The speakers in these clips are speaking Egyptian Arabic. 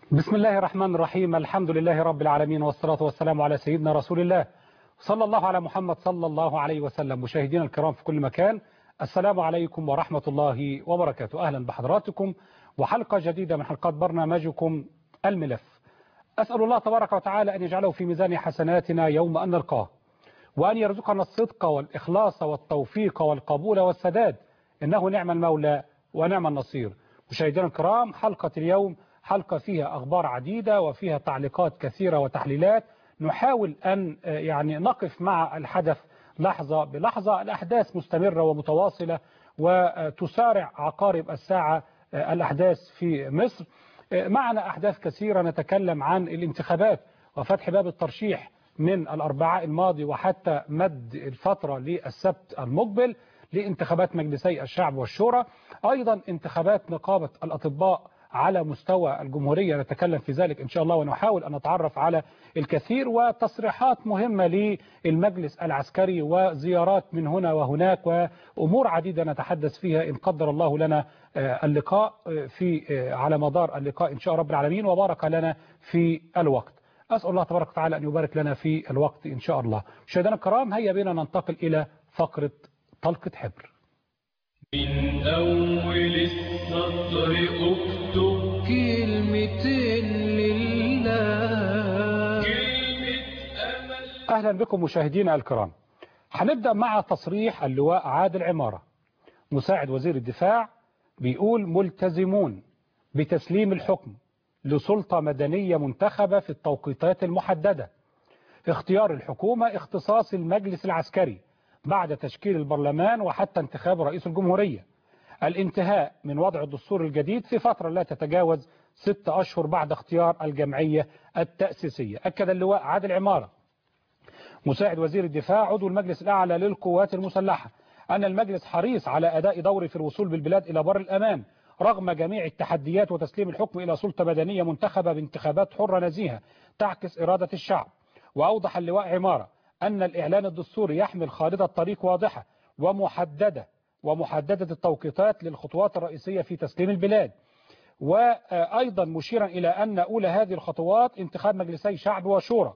بسم الله الرحمن الرحيم الحمد لله رب العالمين والصلاة والسلام على سيدنا رسول الله صلى الله على محمد صلى الله عليه وسلم مشاهدينا الكرام في كل مكان السلام عليكم ورحمة الله وبركاته أهلا بحضراتكم وحلقة جديدة من حلقات برنامجكم الملف أسأل الله تبارك وتعالى أن يجعله في ميزان حسناتنا يوم أن نلقاه وأن يرزقنا الصدق والإخلاص والتوفيق والقبول والسداد إنه نعم المولى ونعم النصير مشاهدينا الكرام حلقة اليوم حلقة فيها أخبار عديدة وفيها تعليقات كثيرة وتحليلات نحاول أن يعني نقف مع الحدث لحظة بلحظة الأحداث مستمرة ومتواصلة وتسارع عقارب الساعة الأحداث في مصر معنا أحداث كثيرة نتكلم عن الانتخابات وفتح باب الترشيح من الأربعاء الماضي وحتى مد الفترة للسبت المقبل لانتخابات مجلسي الشعب والشورى أيضا انتخابات نقابة الأطباء على مستوى الجمهورية نتكلم في ذلك إن شاء الله ونحاول أن نتعرف على الكثير وتصريحات مهمة للمجلس العسكري وزيارات من هنا وهناك وأمور عديدة نتحدث فيها إن قدر الله لنا اللقاء في على مدار اللقاء إن شاء رب العالمين وبارك لنا في الوقت أسأل الله تبارك وتعالى أن يبارك لنا في الوقت إن شاء الله مشاهدينا الكرام هيا بنا ننتقل إلى فقرة طلقة حبر من أول السطر أكتب كلمتين لله كلمة أمل أهلا بكم مشاهدينا الكرام هنبدأ مع تصريح اللواء عادل عمارة مساعد وزير الدفاع بيقول ملتزمون بتسليم الحكم لسلطة مدنية منتخبة في التوقيتات المحددة اختيار الحكومة اختصاص المجلس العسكري بعد تشكيل البرلمان وحتى انتخاب رئيس الجمهورية الانتهاء من وضع الدستور الجديد في فترة لا تتجاوز ست أشهر بعد اختيار الجمعية التأسيسية أكد اللواء عادل عمارة مساعد وزير الدفاع عضو المجلس الأعلى للقوات المسلحة أن المجلس حريص على أداء دوره في الوصول بالبلاد إلى بر الأمان رغم جميع التحديات وتسليم الحكم إلى سلطة مدنية منتخبة بانتخابات حرة نزيهة تعكس إرادة الشعب وأوضح اللواء عمارة أن الإعلان الدستوري يحمل خارطة طريق واضحة ومحددة ومحددة التوقيتات للخطوات الرئيسية في تسليم البلاد وأيضا مشيرا إلى أن أولى هذه الخطوات انتخاب مجلسي شعب وشورى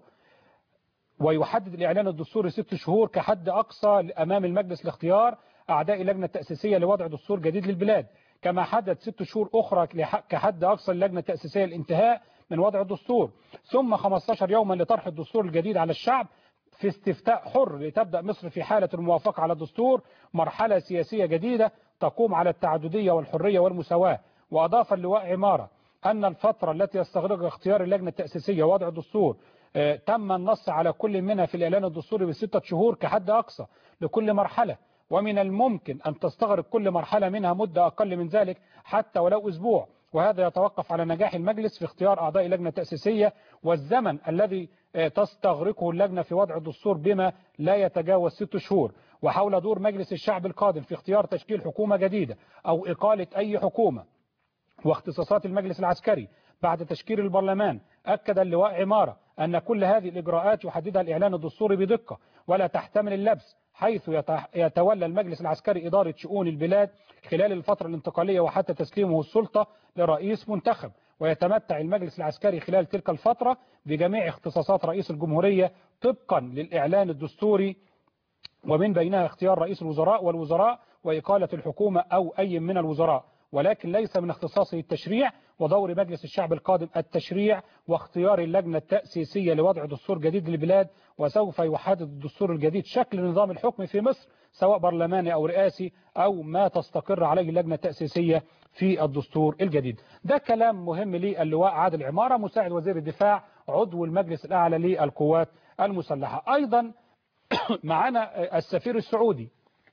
ويحدد الإعلان الدستوري ست شهور كحد أقصى أمام المجلس لاختيار أعداء اللجنة التأسيسية لوضع دستور جديد للبلاد كما حدد ست شهور أخرى كحد أقصى اللجنة التأسيسية للانتهاء من وضع الدستور ثم 15 يوما لطرح الدستور الجديد على الشعب في استفتاء حر لتبدأ مصر في حالة الموافقة على الدستور مرحلة سياسية جديدة تقوم على التعددية والحرية والمساواة وأضاف اللواء عمارة أن الفترة التي يستغرقها اختيار اللجنة التأسيسية ووضع الدستور تم النص على كل منها في الإعلان الدستوري بستة شهور كحد أقصى لكل مرحلة ومن الممكن أن تستغرق كل مرحلة منها مدة أقل من ذلك حتى ولو أسبوع وهذا يتوقف على نجاح المجلس في اختيار أعضاء لجنة تأسيسية والزمن الذي تستغرقه اللجنة في وضع الدستور بما لا يتجاوز ست شهور وحول دور مجلس الشعب القادم في اختيار تشكيل حكومة جديدة أو إقالة أي حكومة واختصاصات المجلس العسكري بعد تشكيل البرلمان أكد اللواء عمارة أن كل هذه الإجراءات يحددها الإعلان الدستوري بدقة ولا تحتمل اللبس حيث يتولى المجلس العسكري إدارة شؤون البلاد خلال الفترة الانتقالية وحتى تسليمه السلطة لرئيس منتخب ويتمتع المجلس العسكري خلال تلك الفترة بجميع اختصاصات رئيس الجمهورية طبقا للإعلان الدستوري ومن بينها اختيار رئيس الوزراء والوزراء وإقالة الحكومة أو أي من الوزراء ولكن ليس من اختصاصه التشريع ودور مجلس الشعب القادم التشريع واختيار اللجنة التأسيسية لوضع دستور جديد للبلاد وسوف يحدد الدستور الجديد شكل نظام الحكم في مصر سواء برلماني أو رئاسي أو ما تستقر عليه اللجنة التأسيسية في الدستور الجديد ده كلام مهم للواء عادل عمارة مساعد وزير الدفاع عضو المجلس الأعلى للقوات المسلحة أيضا معنا السفير السعودي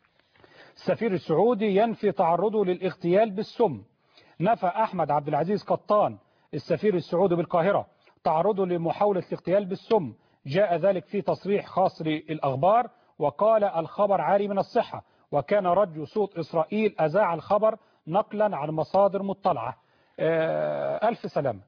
السفير السعودي ينفي تعرضه للاغتيال بالسم نفى أحمد عبد العزيز قطان السفير السعودي بالقاهرة تعرضه لمحاولة الاغتيال بالسم جاء ذلك في تصريح خاص للأخبار وقال الخبر عاري من الصحة وكان رجل صوت إسرائيل أذاع الخبر نقلا عن مصادر مطلعة ألف سلامة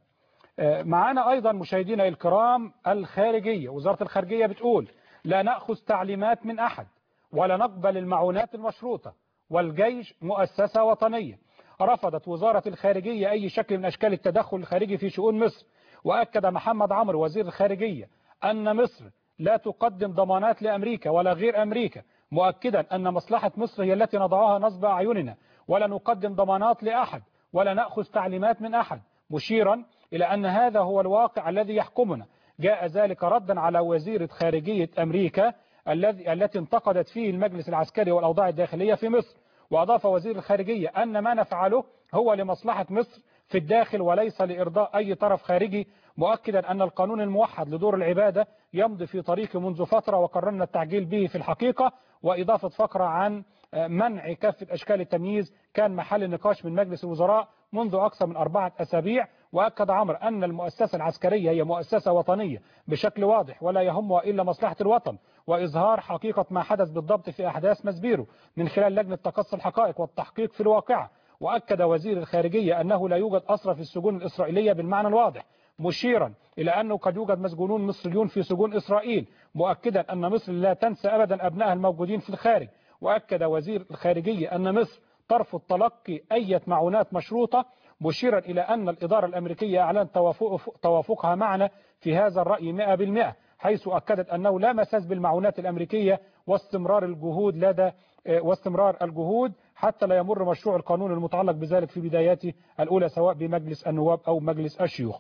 معنا أيضا مشاهدينا الكرام الخارجية وزارة الخارجية بتقول لا نأخذ تعليمات من أحد ولا نقبل المعونات المشروطة والجيش مؤسسة وطنية رفضت وزارة الخارجية أي شكل من أشكال التدخل الخارجي في شؤون مصر وأكد محمد عمرو وزير الخارجية أن مصر لا تقدم ضمانات لأمريكا ولا غير أمريكا مؤكدا أن مصلحة مصر هي التي نضعها نصب أعيننا ولا نقدم ضمانات لأحد ولا نأخذ تعليمات من أحد مشيرا إلى أن هذا هو الواقع الذي يحكمنا جاء ذلك ردا على وزيرة خارجية أمريكا الذي التي انتقدت فيه المجلس العسكري والأوضاع الداخلية في مصر وأضاف وزير الخارجية أن ما نفعله هو لمصلحة مصر في الداخل وليس لإرضاء أي طرف خارجي مؤكدا أن القانون الموحد لدور العبادة يمضي في طريقه منذ فترة وقررنا التعجيل به في الحقيقة وإضافة فقرة عن منع كافة أشكال التمييز كان محل نقاش من مجلس الوزراء منذ أكثر من أربعة أسابيع وأكد عمر أن المؤسسة العسكرية هي مؤسسة وطنية بشكل واضح ولا يهمها إلا مصلحة الوطن وإظهار حقيقة ما حدث بالضبط في أحداث مسبيرو من خلال لجنة تقصي الحقائق والتحقيق في الواقعة وأكد وزير الخارجية أنه لا يوجد أسرى في السجون الإسرائيلية بالمعنى الواضح مشيرا إلى أنه قد يوجد مسجونون مصريون في سجون إسرائيل مؤكدا أن مصر لا تنسى أبدا أبنائها الموجودين في الخارج وأكد وزير الخارجية أن مصر ترفض تلقي أي معونات مشروطة مشيرا إلى أن الإدارة الأمريكية أعلنت توافق توافقها معنا في هذا الرأي 100% حيث أكدت أنه لا مساس بالمعونات الأمريكية واستمرار الجهود لدى واستمرار الجهود حتى لا يمر مشروع القانون المتعلق بذلك في بداياته الأولى سواء بمجلس النواب أو مجلس الشيوخ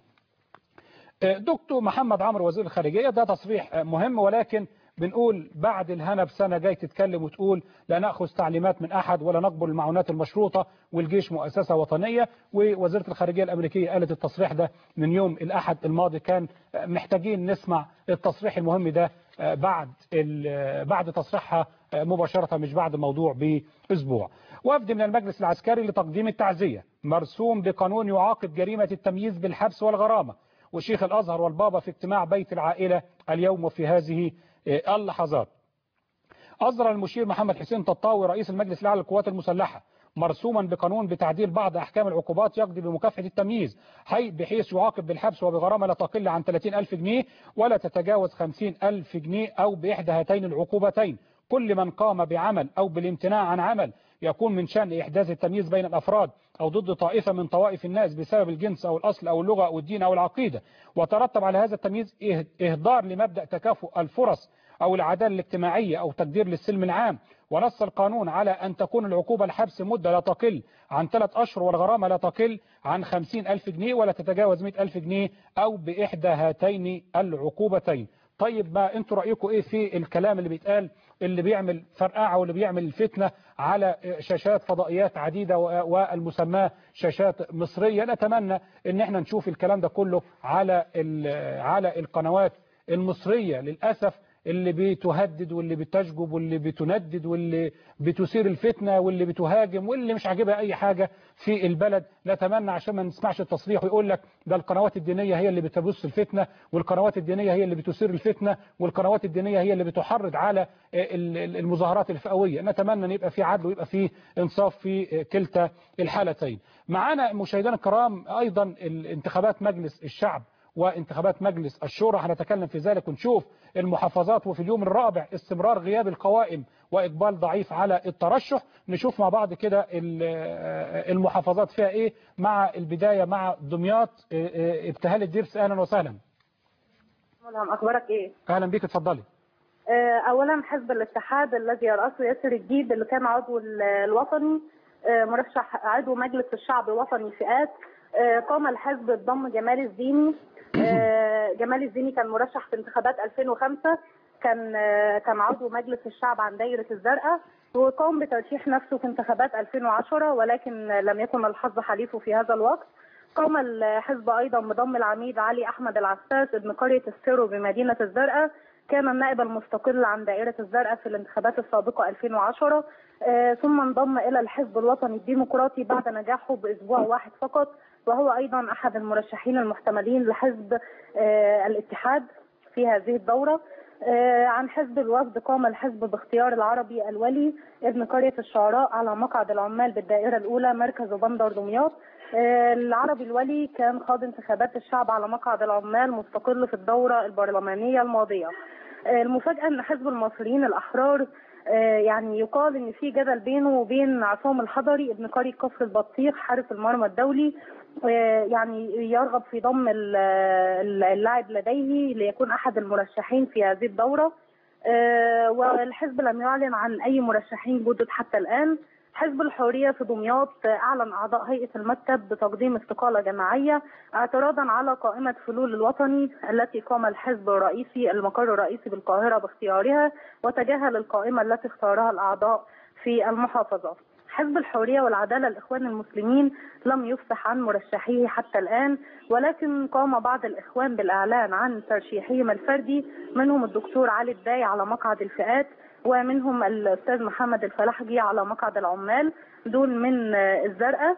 دكتور محمد عمرو وزير الخارجية ده تصريح مهم ولكن بنقول بعد الهنا بسنة جاي تتكلم وتقول لا نأخذ تعليمات من أحد ولا نقبل المعونات المشروطة والجيش مؤسسة وطنية ووزيرة الخارجية الأمريكية قالت التصريح ده من يوم الأحد الماضي كان محتاجين نسمع التصريح المهم ده بعد بعد تصريحها مباشرة مش بعد الموضوع بأسبوع وفد من المجلس العسكري لتقديم التعزية مرسوم بقانون يعاقب جريمة التمييز بالحبس والغرامة وشيخ الأزهر والبابا في اجتماع بيت العائلة اليوم وفي هذه اللحظات أصدر المشير محمد حسين تطاوي رئيس المجلس الأعلى للقوات المسلحة مرسوما بقانون بتعديل بعض أحكام العقوبات يقضي بمكافحة التمييز حي بحيث يعاقب بالحبس وبغرامة لا تقل عن 30 ألف جنيه ولا تتجاوز 50 ألف جنيه أو بإحدى هاتين العقوبتين كل من قام بعمل أو بالامتناع عن عمل يكون من شأن إحداث التمييز بين الأفراد أو ضد طائفة من طوائف الناس بسبب الجنس أو الأصل أو اللغة أو الدين أو العقيدة وترتب على هذا التمييز إهدار لمبدأ تكافؤ الفرص أو العدالة الاجتماعية أو تقدير للسلم العام ونص القانون على أن تكون العقوبة الحبس مدة لا تقل عن ثلاث أشهر والغرامة لا تقل عن خمسين ألف جنيه ولا تتجاوز مئة ألف جنيه أو بإحدى هاتين العقوبتين طيب ما انتوا رأيكم ايه في الكلام اللي بيتقال اللي بيعمل فرقعة واللي بيعمل الفتنة على شاشات فضائيات عديدة والمسماة شاشات مصرية نتمنى ان احنا نشوف الكلام ده كله على على القنوات المصرية للأسف اللي بتهدد واللي بتشجب واللي بتندد واللي بتثير الفتنة واللي بتهاجم واللي مش عاجبها أي حاجة في البلد نتمنى عشان ما نسمعش التصريح ويقول لك ده القنوات الدينية هي اللي بتبث الفتنة والقنوات الدينية هي اللي بتثير الفتنة والقنوات الدينية هي اللي بتحرض على المظاهرات الفئوية نتمنى ان يبقى في عدل ويبقى في انصاف في كلتا الحالتين معانا مشاهدينا الكرام أيضا الانتخابات مجلس الشعب وانتخابات مجلس الشورى هنتكلم في ذلك ونشوف المحافظات وفي اليوم الرابع استمرار غياب القوائم وإقبال ضعيف على الترشح نشوف مع بعض كده المحافظات فيها إيه مع البداية مع دمياط ابتهال الدرس أهلا وسهلا أخبارك إيه؟ أهلا بيك اتفضلي أولا حزب الاتحاد الذي يرأسه ياسر الجيب اللي كان عضو الوطني مرشح عضو مجلس الشعب الوطني فئات قام الحزب بضم جمال الزيني جمال الزيني كان مرشح في انتخابات 2005 كان كان عضو مجلس الشعب عن دايرة الزرقاء وقام بترشيح نفسه في انتخابات 2010 ولكن لم يكن الحظ حليفه في هذا الوقت قام الحزب ايضا بضم العميد علي احمد العساس ابن قرية السرو بمدينة الزرقاء كان النائب المستقل عن دائرة الزرقاء في الانتخابات السابقة 2010 ثم انضم إلى الحزب الوطني الديمقراطي بعد نجاحه بأسبوع واحد فقط وهو أيضا أحد المرشحين المحتملين لحزب الاتحاد في هذه الدورة عن حزب الوفد قام الحزب باختيار العربي الولي ابن قرية الشعراء على مقعد العمال بالدائرة الأولى مركز بندر دمياط العربي الولي كان خاض انتخابات الشعب على مقعد العمال مستقل في الدورة البرلمانية الماضية المفاجأة أن حزب المصريين الأحرار آه، يعني يقال ان في جدل بينه وبين عصام الحضري ابن قرية كفر البطيخ حارس المرمى الدولي آه، يعني يرغب في ضم ال- ال- اللاعب لديه ليكون احد المرشحين في هذه الدوره آه، والحزب لم يعلن عن اي مرشحين جدد حتى الان حزب الحريه في دمياط آه، اعلن اعضاء هيئه المكتب بتقديم استقاله جماعيه اعتراضا على قائمه فلول الوطني التي قام الحزب الرئيسي المقر الرئيسي بالقاهره باختيارها وتجاهل القائمه التي اختارها الاعضاء في المحافظه حزب الحرية والعدالة الإخوان المسلمين لم يفصح عن مرشحيه حتى الآن ولكن قام بعض الإخوان بالإعلان عن ترشيحهم الفردي منهم الدكتور علي الداي على مقعد الفئات ومنهم الأستاذ محمد الفلاحجي على مقعد العمال دول من آه، الزرقاء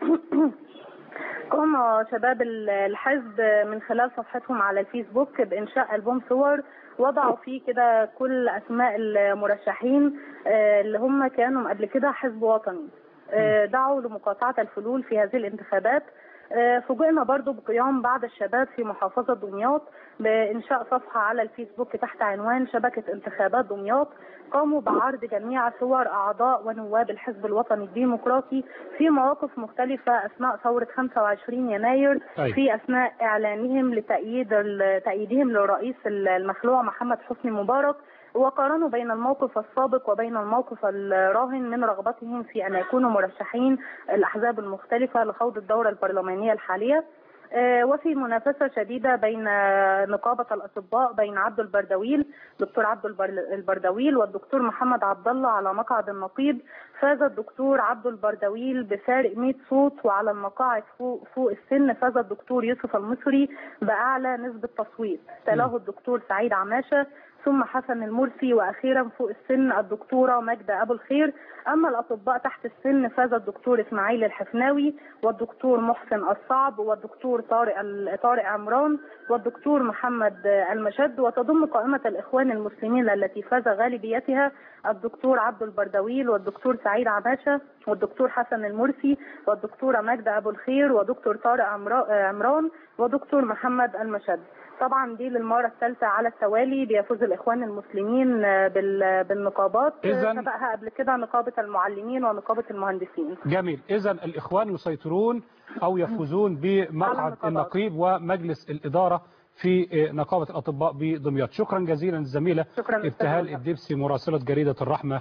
قام شباب الحزب من خلال صفحتهم على الفيسبوك بإنشاء ألبوم صور وضعوا فيه كده كل أسماء المرشحين آه، اللي هم كانوا قبل كده حزب وطني آه، دعوا لمقاطعة الفلول في هذه الانتخابات آه، فوجئنا برضو بقيام بعض الشباب في محافظة دمياط بإنشاء صفحة على الفيسبوك تحت عنوان شبكة انتخابات دمياط قاموا بعرض جميع صور أعضاء ونواب الحزب الوطني الديمقراطي في مواقف مختلفة أثناء ثورة 25 يناير أي. في أثناء إعلانهم لتأييد ال- تأييدهم للرئيس المخلوع محمد حسني مبارك وقارنوا بين الموقف السابق وبين الموقف الراهن من رغبتهم في أن يكونوا مرشحين الأحزاب المختلفة لخوض الدورة البرلمانية الحالية آه، وفي منافسة شديدة بين نقابة الأطباء بين عبد البردويل دكتور عبد البر- البردويل والدكتور محمد عبد الله على مقعد النقيب فاز الدكتور عبد البردويل بفارق 100 صوت وعلى المقاعد فوق, فوق السن فاز الدكتور يوسف المصري بأعلى نسبة تصويت تلاه الدكتور سعيد عماشة ثم حسن المرسي واخيرا فوق السن الدكتوره ماجده ابو الخير اما الاطباء تحت السن فاز الدكتور اسماعيل الحفناوي والدكتور محسن الصعب والدكتور طارق ال- طارق عمران والدكتور محمد المشد وتضم قائمه الاخوان المسلمين التي فاز غالبيتها الدكتور عبد البردويل والدكتور سعيد عماشه والدكتور حسن المرسي والدكتوره ماجده ابو الخير ودكتور طارق عمرا- عمران ودكتور محمد المشد طبعا دي للمره الثالثه على التوالي بيفوز الاخوان المسلمين آه، بال- بالنقابات آه، إذن- سبقها قبل كده نقابه المعلمين ونقابه المهندسين جميل إذا الإخوان يسيطرون أو يفوزون بمقعد النقابات. النقيب ومجلس الإدارة في نقابة الأطباء بدمياط شكرا جزيلا الزميلة شكرا أستاذ ابتهال ملهم. الدبسي مراسلة جريدة الرحمة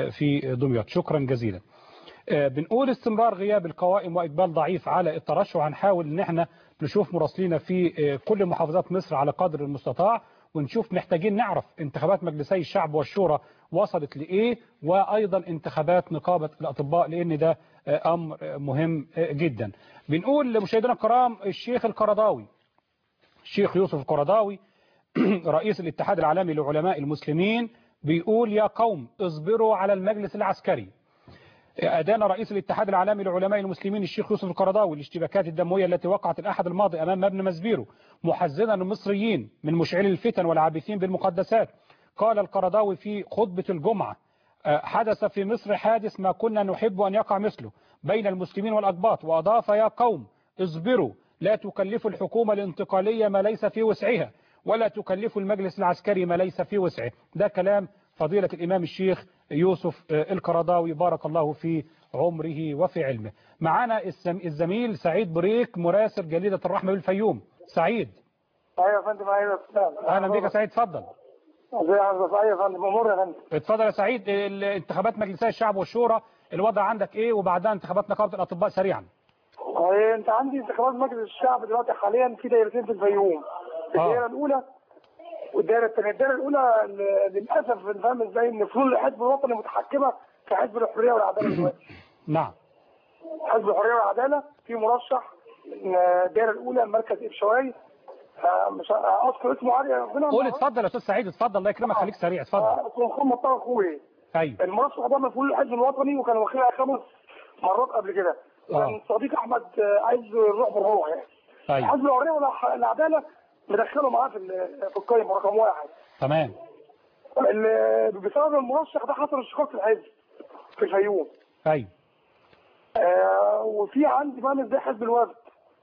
في دمياط شكرا جزيلا آه، بنقول استمرار غياب القوائم وإقبال ضعيف على الترشح هنحاول إن احنا نشوف مراسلينا في آه، كل محافظات مصر على قدر المستطاع ونشوف محتاجين نعرف انتخابات مجلسي الشعب والشورى وصلت لإيه وأيضا انتخابات نقابة الأطباء لأن ده آه، أمر آه، مهم آه، جدا بنقول لمشاهدينا الكرام الشيخ القرضاوي الشيخ يوسف القرضاوي رئيس الاتحاد العالمي لعلماء المسلمين بيقول يا قوم اصبروا على المجلس العسكري أدان رئيس الاتحاد العالمي لعلماء المسلمين الشيخ يوسف القرضاوي الاشتباكات الدموية التي وقعت الأحد الماضي أمام مبنى مسبيرو محزنا المصريين من مشعلي الفتن والعابثين بالمقدسات قال القرضاوي في خطبة الجمعة آه، حدث في مصر حادث ما كنا نحب أن يقع مثله بين المسلمين والأقباط وأضاف يا قوم اصبروا لا تكلفوا الحكومة الانتقالية ما ليس في وسعها ولا تكلفوا المجلس العسكري ما ليس في وسعه ده كلام فضيلة الإمام الشيخ يوسف آه، القرضاوي بارك الله في عمره وفي علمه معنا السم- الزميل سعيد بريك مراسل جريدة الرحمة بالفيوم سعيد ايوه يا فندم ايوه يا استاذ أهلا بك يا سعيد اتفضل ازي حضرتك ايوه يا فندم امور يا فندم اتفضل يا سعيد ال- انتخابات مجلسي الشعب والشورى الوضع عندك ايه وبعدها انتخابات نقابة الأطباء سريعا إيه، انت عندي انتخابات مجلس الشعب دلوقتي حاليا في دايرتين في الفيوم الدائره الاولى والدائره الثانيه الدائره الاولى ل- للاسف فاهم ازاي ان فلول الحزب الوطني متحكمه في حزب الحريه والعداله دلوقتي نعم حزب الحريه والعداله في مرشح من الدائره الاولى مركز ابشواي آه، مش اذكر اسمه عادي ربنا قول اتفضل يا استاذ سعيد اتفضل الله يكرمك خليك سريع اتفضل آه، اسمه محمد طه اخوي ايوه المرشح ده من فلول الحزب الوطني وكان واخدها خمس مرات قبل كده كان صديق احمد آه، عايز يروح بالروح يعني ايوه حزب الحريه والعداله مدخله معاه في ال- في القائمه رقم واحد تمام ال- بسبب المرشح ده حصل اشتقاق في الحزب في الفيوم ايوه آه وفي عندي فاهم ازاي حزب الوفد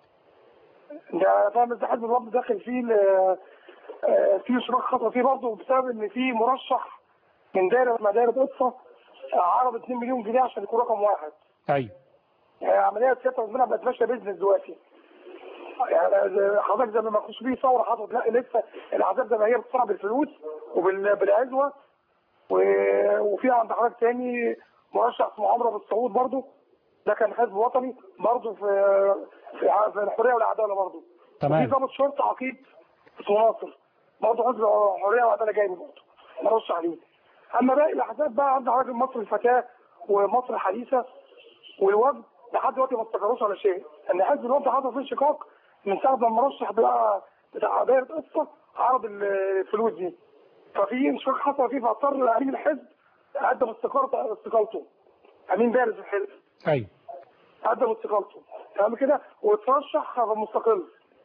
ده فاهم ازاي حزب الوفد داخل فيه ال- آه، في اشتراك خطر فيه برضه بسبب ان في مرشح من دايره ما دايره قصه عرض 2 مليون جنيه عشان يكون رقم واحد ايوه يعني عمليه سياسه ربنا بقت ماشيه بيزنس دلوقتي يعني زي- حضرتك زي ما كنتش بيه ثوره حصلت لا لسه العذاب زي ما هي بتصنع بالفلوس وبالعزوه و- وفي عند حضرتك تاني مرشح اسمه عمرو ابو السعود برضه ده كان حزب وطني برضه في في ع- في الحريه والعداله برضه تمام. وفي ضابط شرطه عقيد اسمه ناصر برضه حزب الحريه والعداله جايبه برضه مرشح عليه اما باقي الاحزاب بقى عند حضرتك مصر الفتاه ومصر الحديثه والوفد لحد دلوقتي ما استقروش على شيء ان حزب الوفد حصل فيه انشقاق من ساعه ما المرشح بتاع بتاع دايره قصه عرض الفلوس دي ففي انشقاق حصل فيه فاضطر امين الحزب قدم استقالته استقالته امين بارز الحزب ايوه قدم استقالته تمام كده وترشح مستقل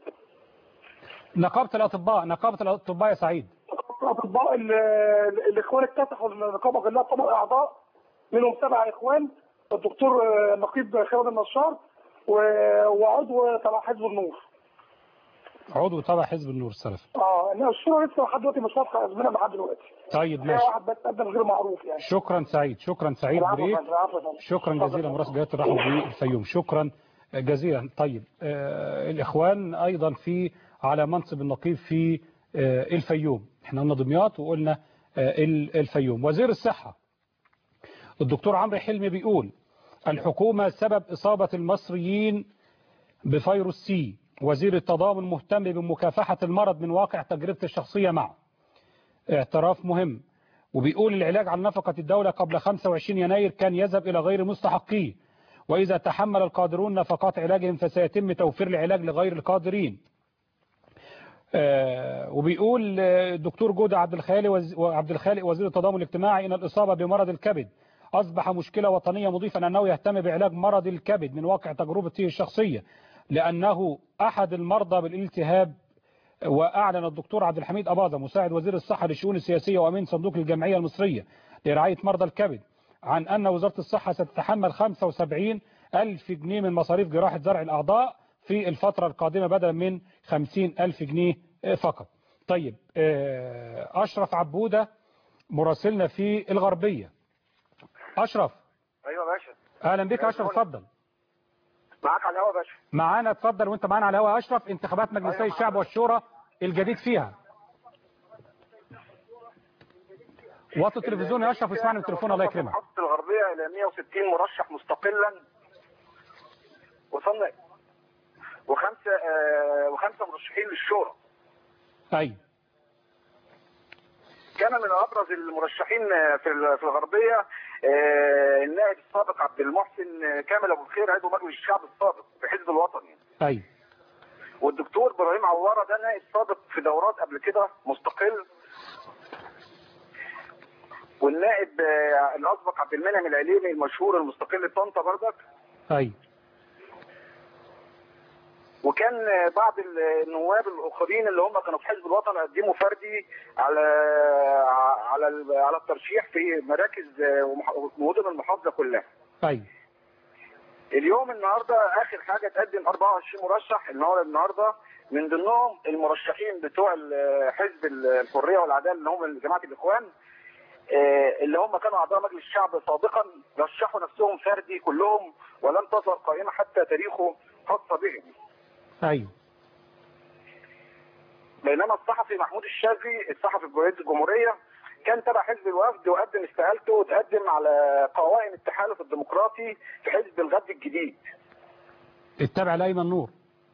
نقابه الاطباء نقابه الاطباء يا سعيد الاطباء ال- الاخوان اكتسحوا النقابه كلها طبق اعضاء منهم سبع اخوان الدكتور آه، نقيب خالد النشار و- وعضو تبع حزب النور عضو تبع حزب النور السلفي اه انما الشورى لسه لحد دلوقتي مش واضحه ازمنه لحد دلوقتي طيب فيها ماشي واحد بس قدم غير معروف يعني شكرا سعيد شكرا سعيد العفو يا بريد فندم، العفو يا فندم. شكرا اتفضل جزيلا يا مراسل جلاله الرحمه بالفيوم شكرا جزيلا طيب آه الاخوان ايضا في على منصب النقيب في آه الفيوم احنا قلنا دمياط وقلنا آه ال- الفيوم وزير الصحه الدكتور عمرو حلمي بيقول الحكومه سبب اصابه المصريين بفيروس سي وزير التضامن مهتم بمكافحه المرض من واقع تجربته الشخصيه معه اعتراف مهم وبيقول العلاج على نفقة الدولة قبل 25 يناير كان يذهب إلى غير مستحقيه وإذا تحمل القادرون نفقات علاجهم فسيتم توفير العلاج لغير القادرين آه، وبيقول آه، الدكتور جودة عبد الخالق وز- وعبد الخالق وزير التضامن الاجتماعي إن الإصابة بمرض الكبد أصبح مشكلة وطنية مضيفا أنه يهتم بعلاج مرض الكبد من واقع تجربته الشخصية لأنه أحد المرضى بالالتهاب وأعلن الدكتور عبد الحميد أباظة مساعد وزير الصحة للشؤون السياسية وأمين صندوق الجمعية المصرية لرعاية مرضى الكبد عن أن وزارة الصحة ستتحمل 75 ألف جنيه من مصاريف جراحة زرع الأعضاء في الفترة القادمة بدلا من 50 ألف جنيه فقط طيب آه، أشرف عبودة مراسلنا في الغربية أشرف ايوه يا باشا أهلا بك يا أشرف اتفضل معاك على الهوا يا باشا معانا اتفضل وانت معانا على الهواء أشرف انتخابات مجلسي أيوة الشعب والشورى الجديد فيها وطي التلفزيون يا اشرف واسمعني من التليفون الله يكرمك محافظه الغربيه الى 160 مرشح مستقلا وصلنا وخمسه آه وخمسه مرشحين للشورى ايوه كان من ابرز المرشحين في ال- في الغربيه آه النائب السابق عبد المحسن آه، كامل ابو الخير عضو مجلس الشعب السابق في حزب الوطني ايوه والدكتور ابراهيم عواره ده نائب سابق في دورات قبل كده مستقل والنائب آه، الاسبق عبد المنعم العليمي المشهور المستقل طنطا بردك ايوه وكان آه، بعض النواب الاخرين اللي هم كانوا في حزب الوطن قدموا فردي على على ال- على الترشيح في مراكز آه، ومح- ومدن المحافظه كلها ايوه اليوم النهارده اخر حاجه تقدم 24 مرشح النهارده النهارده من ضمنهم المرشحين بتوع ال- حزب الحريه والعداله اللي هم جماعه الاخوان آه، اللي هم كانوا اعضاء مجلس الشعب سابقا رشحوا نفسهم فردي كلهم ولم تظهر قائمه حتى تاريخه خاصه بهم ايوه بينما الصحفي محمود الشاذلي الصحفي في جريده الجمهوريه كان تبع حزب الوفد وقدم استقالته وتقدم على قوائم التحالف الديمقراطي في حزب الغد الجديد اتبع لايمن نور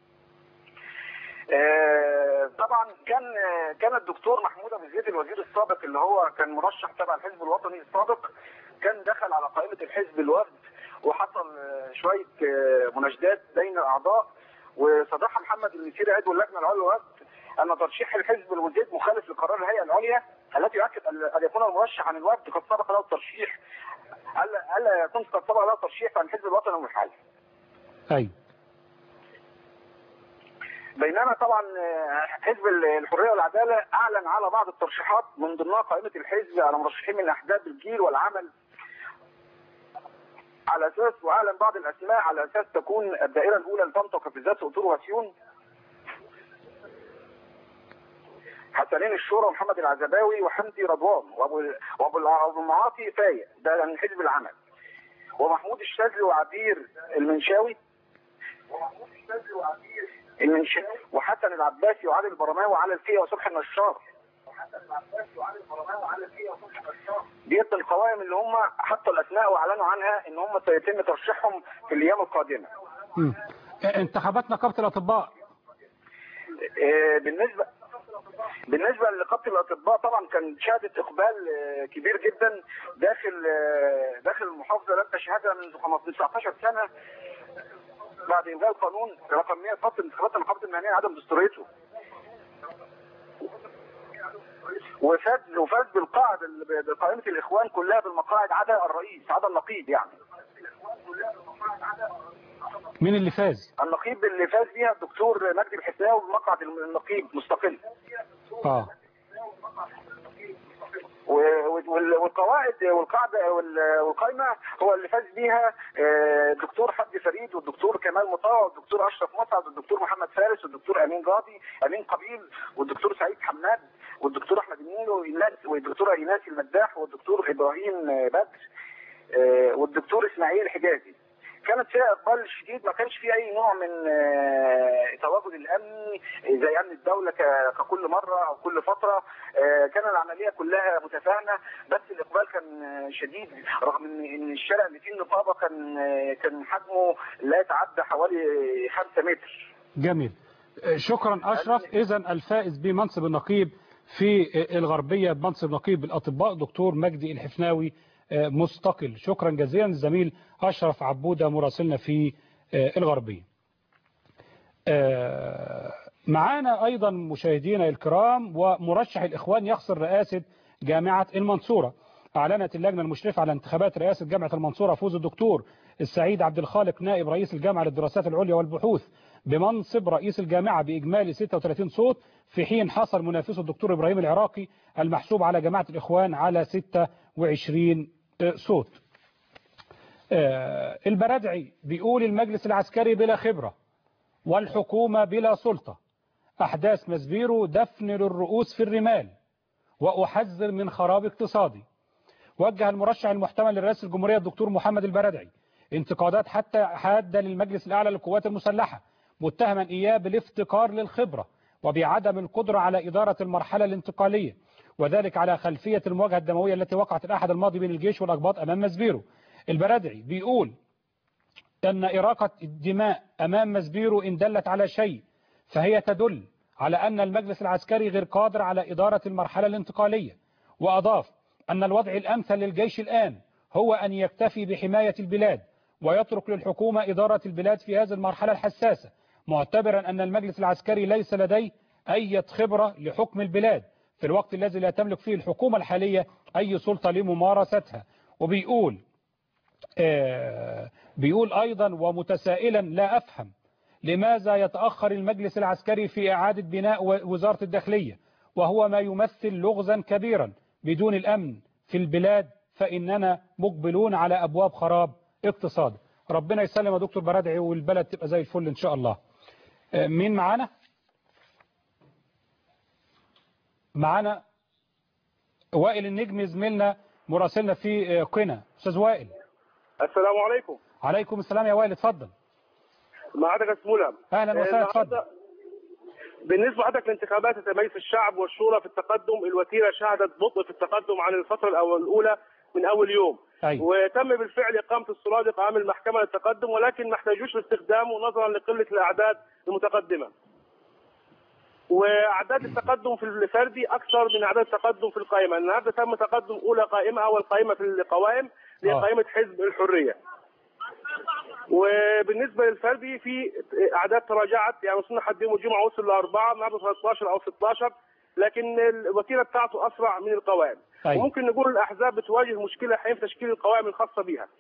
آه، طبعا كان آه، كان الدكتور محمود ابو زيد الوزير السابق اللي هو كان مرشح تبع الحزب الوطني السابق كان دخل على قائمه الحزب الوفد وحصل آه، شويه آه، مناشدات بين الاعضاء وصدحها محمد المسيري عضو اللجنه العليا للوفد ان ترشيح الحزب الوزيد مخالف لقرار الهيئه العليا التي يؤكد ان أن يكون المرشح عن الوفد قد سبق له الترشيح الا الا يكون قد سبق له الترشيح عن الحزب الوطني المحلي ايوه بينما طبعا آه، حزب الحريه والعداله اعلن على بعض الترشيحات من ضمنها قائمه الحزب على مرشحين من احزاب الجيل والعمل على اساس واعلن بعض الاسماء على اساس تكون الدائره الاولى لطنطا وكفزات وطور وسيون حسنين الشورى ومحمد العزباوي وحمدي رضوان وابو وابو وابو المعاطي فايق ده من حزب العمل ومحمود الشاذلي وعبير المنشاوي ومحمود الشاذلي وعبير المنشاوي وحسن العباسي وعلي البرماوي وعلى الفيه وصبحي النشار ديت القوائم اللي هم حطوا الاسماء واعلنوا عنها ان هم سيتم ترشيحهم في الايام القادمه مم. انتخابات نقابة الأطباء آه، بالنسبه بالنسبه لنقابه الاطباء طبعا كان شهدت اقبال آه، كبير جدا داخل آه، داخل المحافظه لم تشهدها منذ 15 19 سنه بعد الغاء القانون رقم 100 فصل انتخابات النقابه المهنيه عدم دستوريته وفاز وفاز بالقاعده بقائمه الاخوان كلها بالمقاعد عدا الرئيس عدا النقيب يعني مين اللي فاز النقيب اللي فاز بيها الدكتور مجدي الحساوي بمقعد النقيب مستقل اه و- وال- والقواعد والقاعده وال- والقائمه هو اللي فاز بيها آه، الدكتور حمد فريد والدكتور كمال مطاوع والدكتور اشرف مسعد والدكتور محمد فارس والدكتور امين قاضي امين قبيل والدكتور سعيد حماد والدكتور احمد النيل وإيناس- والدكتوره ايناس المداح والدكتور ابراهيم آه، بدر آه، والدكتور اسماعيل الحجازي كانت فيها اقبال شديد ما كانش فيه اي نوع من آه، تواجد الامني زي امن الدوله ك- ككل مره او كل فتره آه، كان العمليه كلها متفاهمه بس الاقبال كان آه، شديد رغم ان ان الشارع اللي فيه النقابه كان آه، كان حجمه لا يتعدى حوالي 5 متر جميل آه، شكرا أشرف إذا الفائز بمنصب النقيب في آه، الغربية بمنصب نقيب الأطباء دكتور مجدي الحفناوي آه، مستقل شكرا جزيلا الزميل أشرف عبودة مراسلنا في آه، الغربية آه، معانا أيضا مشاهدينا الكرام ومرشح الإخوان يخسر رئاسة جامعة المنصورة أعلنت اللجنة المشرفة على انتخابات رئاسة جامعة المنصورة فوز الدكتور السعيد عبد الخالق نائب رئيس الجامعة للدراسات العليا والبحوث بمنصب رئيس الجامعة بإجمالي 36 صوت في حين حصل منافسه الدكتور إبراهيم العراقي المحسوب على جماعة الإخوان على 26 صوت آه، البرادعي بيقول المجلس العسكري بلا خبرة والحكومة بلا سلطة أحداث مسبيرو دفن للرؤوس في الرمال وأحذر من خراب اقتصادي وجه المرشح المحتمل لرئاسة الجمهورية الدكتور محمد البرادعي انتقادات حتى حادة للمجلس الأعلى للقوات المسلحة متهما إياه بالافتقار للخبرة وبعدم القدرة على إدارة المرحلة الانتقالية وذلك على خلفية المواجهة الدموية التي وقعت الأحد الماضي بين الجيش والأقباط أمام مسبيرو البرادعي بيقول أن إراقة الدماء أمام مسبيرو إن دلت على شيء فهي تدل على أن المجلس العسكري غير قادر على إدارة المرحلة الانتقالية وأضاف أن الوضع الأمثل للجيش الآن هو أن يكتفي بحماية البلاد ويترك للحكومة إدارة البلاد في هذه المرحلة الحساسة معتبرا أن المجلس العسكري ليس لديه أي خبرة لحكم البلاد في الوقت الذي لا تملك فيه الحكومة الحالية أي سلطة لممارستها وبيقول آه بيقول أيضا ومتسائلا لا أفهم لماذا يتأخر المجلس العسكري في إعادة بناء وزارة الداخلية وهو ما يمثل لغزا كبيرا بدون الأمن في البلاد فإننا مقبلون على أبواب خراب اقتصاد ربنا يسلم يا دكتور برادعي والبلد تبقى زي الفل إن شاء الله آه مين معانا معانا وائل النجم زميلنا مراسلنا في قنا استاذ وائل السلام عليكم عليكم السلام يا وائل اتفضل معادك اسمولة اهلا وسهلا اتفضل بالنسبة لحضرتك لانتخابات تميز الشعب والشورى في التقدم الوتيرة شهدت بطء في التقدم عن الفترة الأول الأولى من أول يوم أيوة. وتم بالفعل إقامة السرادق عام المحكمة للتقدم ولكن ما احتاجوش لاستخدامه نظرا لقلة الأعداد المتقدمة واعداد التقدم في الفردي اكثر من اعداد التقدم في القائمه، النهارده تم تقدم اولى قائمه اول قائمه في القوائم اللي هي قائمه حزب الحريه. وبالنسبه للفردي في اعداد تراجعت يعني وصلنا حد يوم الجمعه وصل لاربعه النهارده 13 او 16 لكن الوتيره بتاعته اسرع من القوائم. أيوة. وممكن نقول الاحزاب بتواجه مشكله حين تشكيل القوائم الخاصه بها.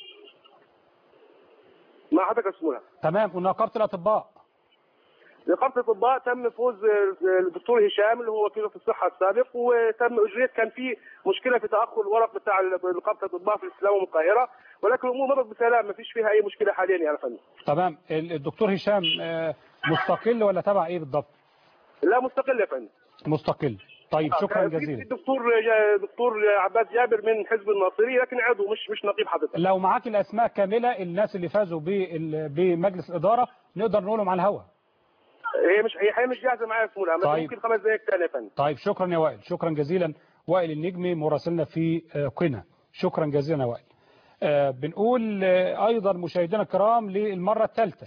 مع حضرتك اسمها. تمام ونقابه الاطباء نقابه الاطباء تم فوز الدكتور هشام اللي هو وكيل في الصحه السابق وتم اجريت كان في مشكله في تاخر الورق بتاع نقابه الاطباء في الاسلام والقاهره ولكن الامور مرت بسلام ما فيش فيها اي مشكله حاليا يا فندم. تمام الدكتور هشام مستقل ولا تبع ايه بالضبط؟ لا مستقل يا فندم. مستقل طيب شكرا في جزيلا الدكتور دكتور عباس جابر من حزب الناصري لكن عضو مش مش نقيب حضرتك لو معاك الاسماء كامله الناس اللي فازوا بال- بمجلس الاداره نقدر نقولهم على الهواء هي مش هي حقيقة مش جاهزه معايا في مولها طيب. ممكن خمس دقائق تاني يا فندم طيب شكرا يا وائل شكرا جزيلا وائل النجمي مراسلنا في آه، قنا شكرا جزيلا يا وائل آه، بنقول آه، ايضا مشاهدينا الكرام للمره الثالثه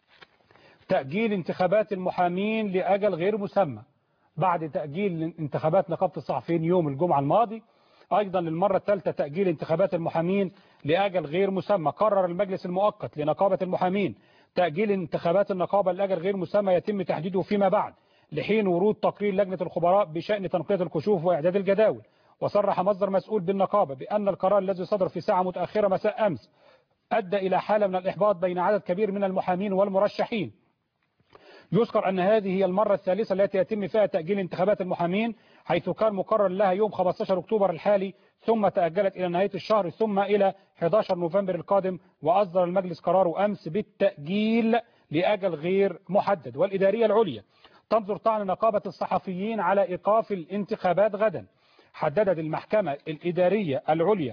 تاجيل انتخابات المحامين لاجل غير مسمى بعد تاجيل انتخابات نقابه الصحفيين يوم الجمعه الماضي ايضا للمره الثالثه تاجيل انتخابات المحامين لاجل غير مسمى قرر المجلس المؤقت لنقابه المحامين تاجيل انتخابات النقابه لاجل غير مسمى يتم تحديده فيما بعد لحين ورود تقرير لجنه الخبراء بشان تنقيه الكشوف واعداد الجداول وصرح مصدر مسؤول بالنقابه بان القرار الذي صدر في ساعه متاخره مساء امس ادى الى حاله من الاحباط بين عدد كبير من المحامين والمرشحين يذكر أن هذه هي المرة الثالثة التي يتم فيها تأجيل انتخابات المحامين حيث كان مقرر لها يوم 15 أكتوبر الحالي ثم تأجلت إلى نهاية الشهر ثم إلى 11 نوفمبر القادم وأصدر المجلس قراره أمس بالتأجيل لأجل غير محدد والإدارية العليا تنظر طعن نقابة الصحفيين على إيقاف الانتخابات غدا حددت المحكمة الإدارية العليا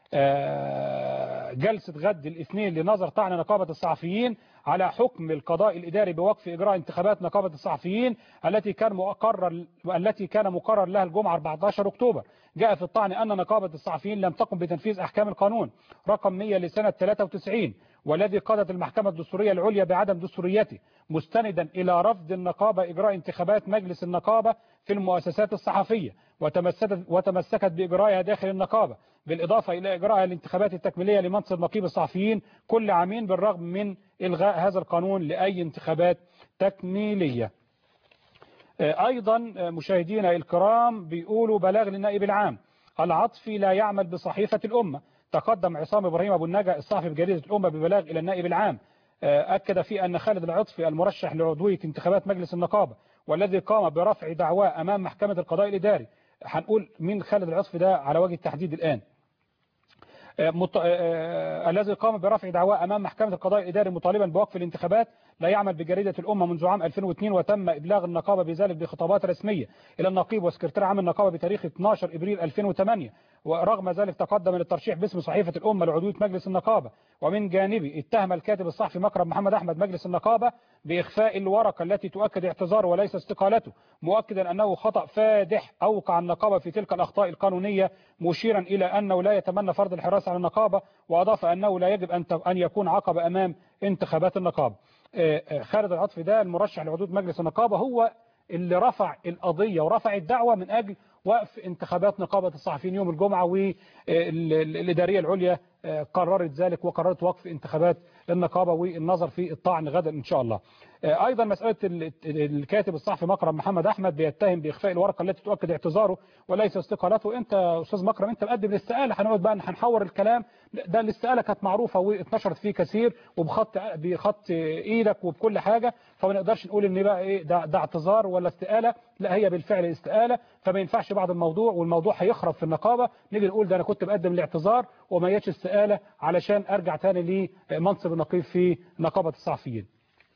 آه، جلسة غد الاثنين لنظر طعن نقابة الصحفيين على حكم القضاء الإداري بوقف إجراء انتخابات نقابة الصحفيين التي كان مقرر التي كان مقرر لها الجمعة 14 أكتوبر جاء في الطعن أن نقابة الصحفيين لم تقم بتنفيذ أحكام القانون رقم 100 لسنة 93 والذي قضت المحكمة الدستورية العليا بعدم دستوريته مستندا إلى رفض النقابة إجراء انتخابات مجلس النقابة في المؤسسات الصحفية وتمسكت, وتمسكت بإجرائها داخل النقابة بالإضافة إلى إجراء الانتخابات التكميلية لمنصب نقيب الصحفيين كل عامين بالرغم من إلغاء هذا القانون لأي انتخابات تكميلية أيضا مشاهدينا الكرام بيقولوا بلاغ للنائب العام العطفي لا يعمل بصحيفة الأمة تقدم عصام إبراهيم أبو النجا الصحفي بجريدة الأمة ببلاغ إلى النائب العام أكد فيه أن خالد العطفي المرشح لعضوية انتخابات مجلس النقابة والذي قام برفع دعواه أمام محكمة القضاء الإداري هنقول مين خالد العطفي ده على وجه التحديد الآن مط... آه... الذي قام برفع دعواه أمام محكمة القضاء الإداري مطالبا بوقف الانتخابات لا يعمل بجريدة الأمة منذ عام 2002 وتم إبلاغ النقابة بذلك بخطابات رسمية إلى النقيب وسكرتير عام النقابة بتاريخ 12 إبريل 2008 ورغم ذلك تقدم للترشيح باسم صحيفة الأمة لعضوية مجلس النقابة ومن جانبه اتهم الكاتب الصحفي مكرم محمد أحمد مجلس النقابة بإخفاء الورقة التي تؤكد اعتذاره وليس استقالته مؤكدا أنه خطأ فادح أوقع النقابة في تلك الأخطاء القانونية مشيرا إلى أنه لا يتمنى فرض الحراسة على النقابة وأضاف أنه لا يجب أن يكون عقبة أمام انتخابات النقابة خالد العطفي ده المرشح لعضوية مجلس النقابة هو اللي رفع القضية ورفع الدعوة من أجل وقف انتخابات نقابة الصحفيين يوم الجمعة والإدارية العليا قررت ذلك وقررت وقف انتخابات النقابة والنظر في الطعن غدا إن شاء الله أيضا مسألة الكاتب الصحفي مكرم محمد أحمد بيتهم بإخفاء الورقة التي تؤكد اعتذاره وليس استقالته أنت أستاذ مكرم أنت مقدم الاستقالة هنقعد بقى هنحور الكلام ده الاستقالة كانت معروفة واتنشرت فيه كثير وبخط بخط إيدك وبكل حاجة فما نقدرش نقول إن بقى إيه ده, ده اعتذار ولا استقالة لا هي بالفعل استقالة فما ينفعش بعد الموضوع والموضوع هيخرب في النقابة نيجي نقول ده أنا كنت بقدم الاعتذار وما يتش استقالة علشان أرجع تاني لمنصب النقيب في نقابة الصحفيين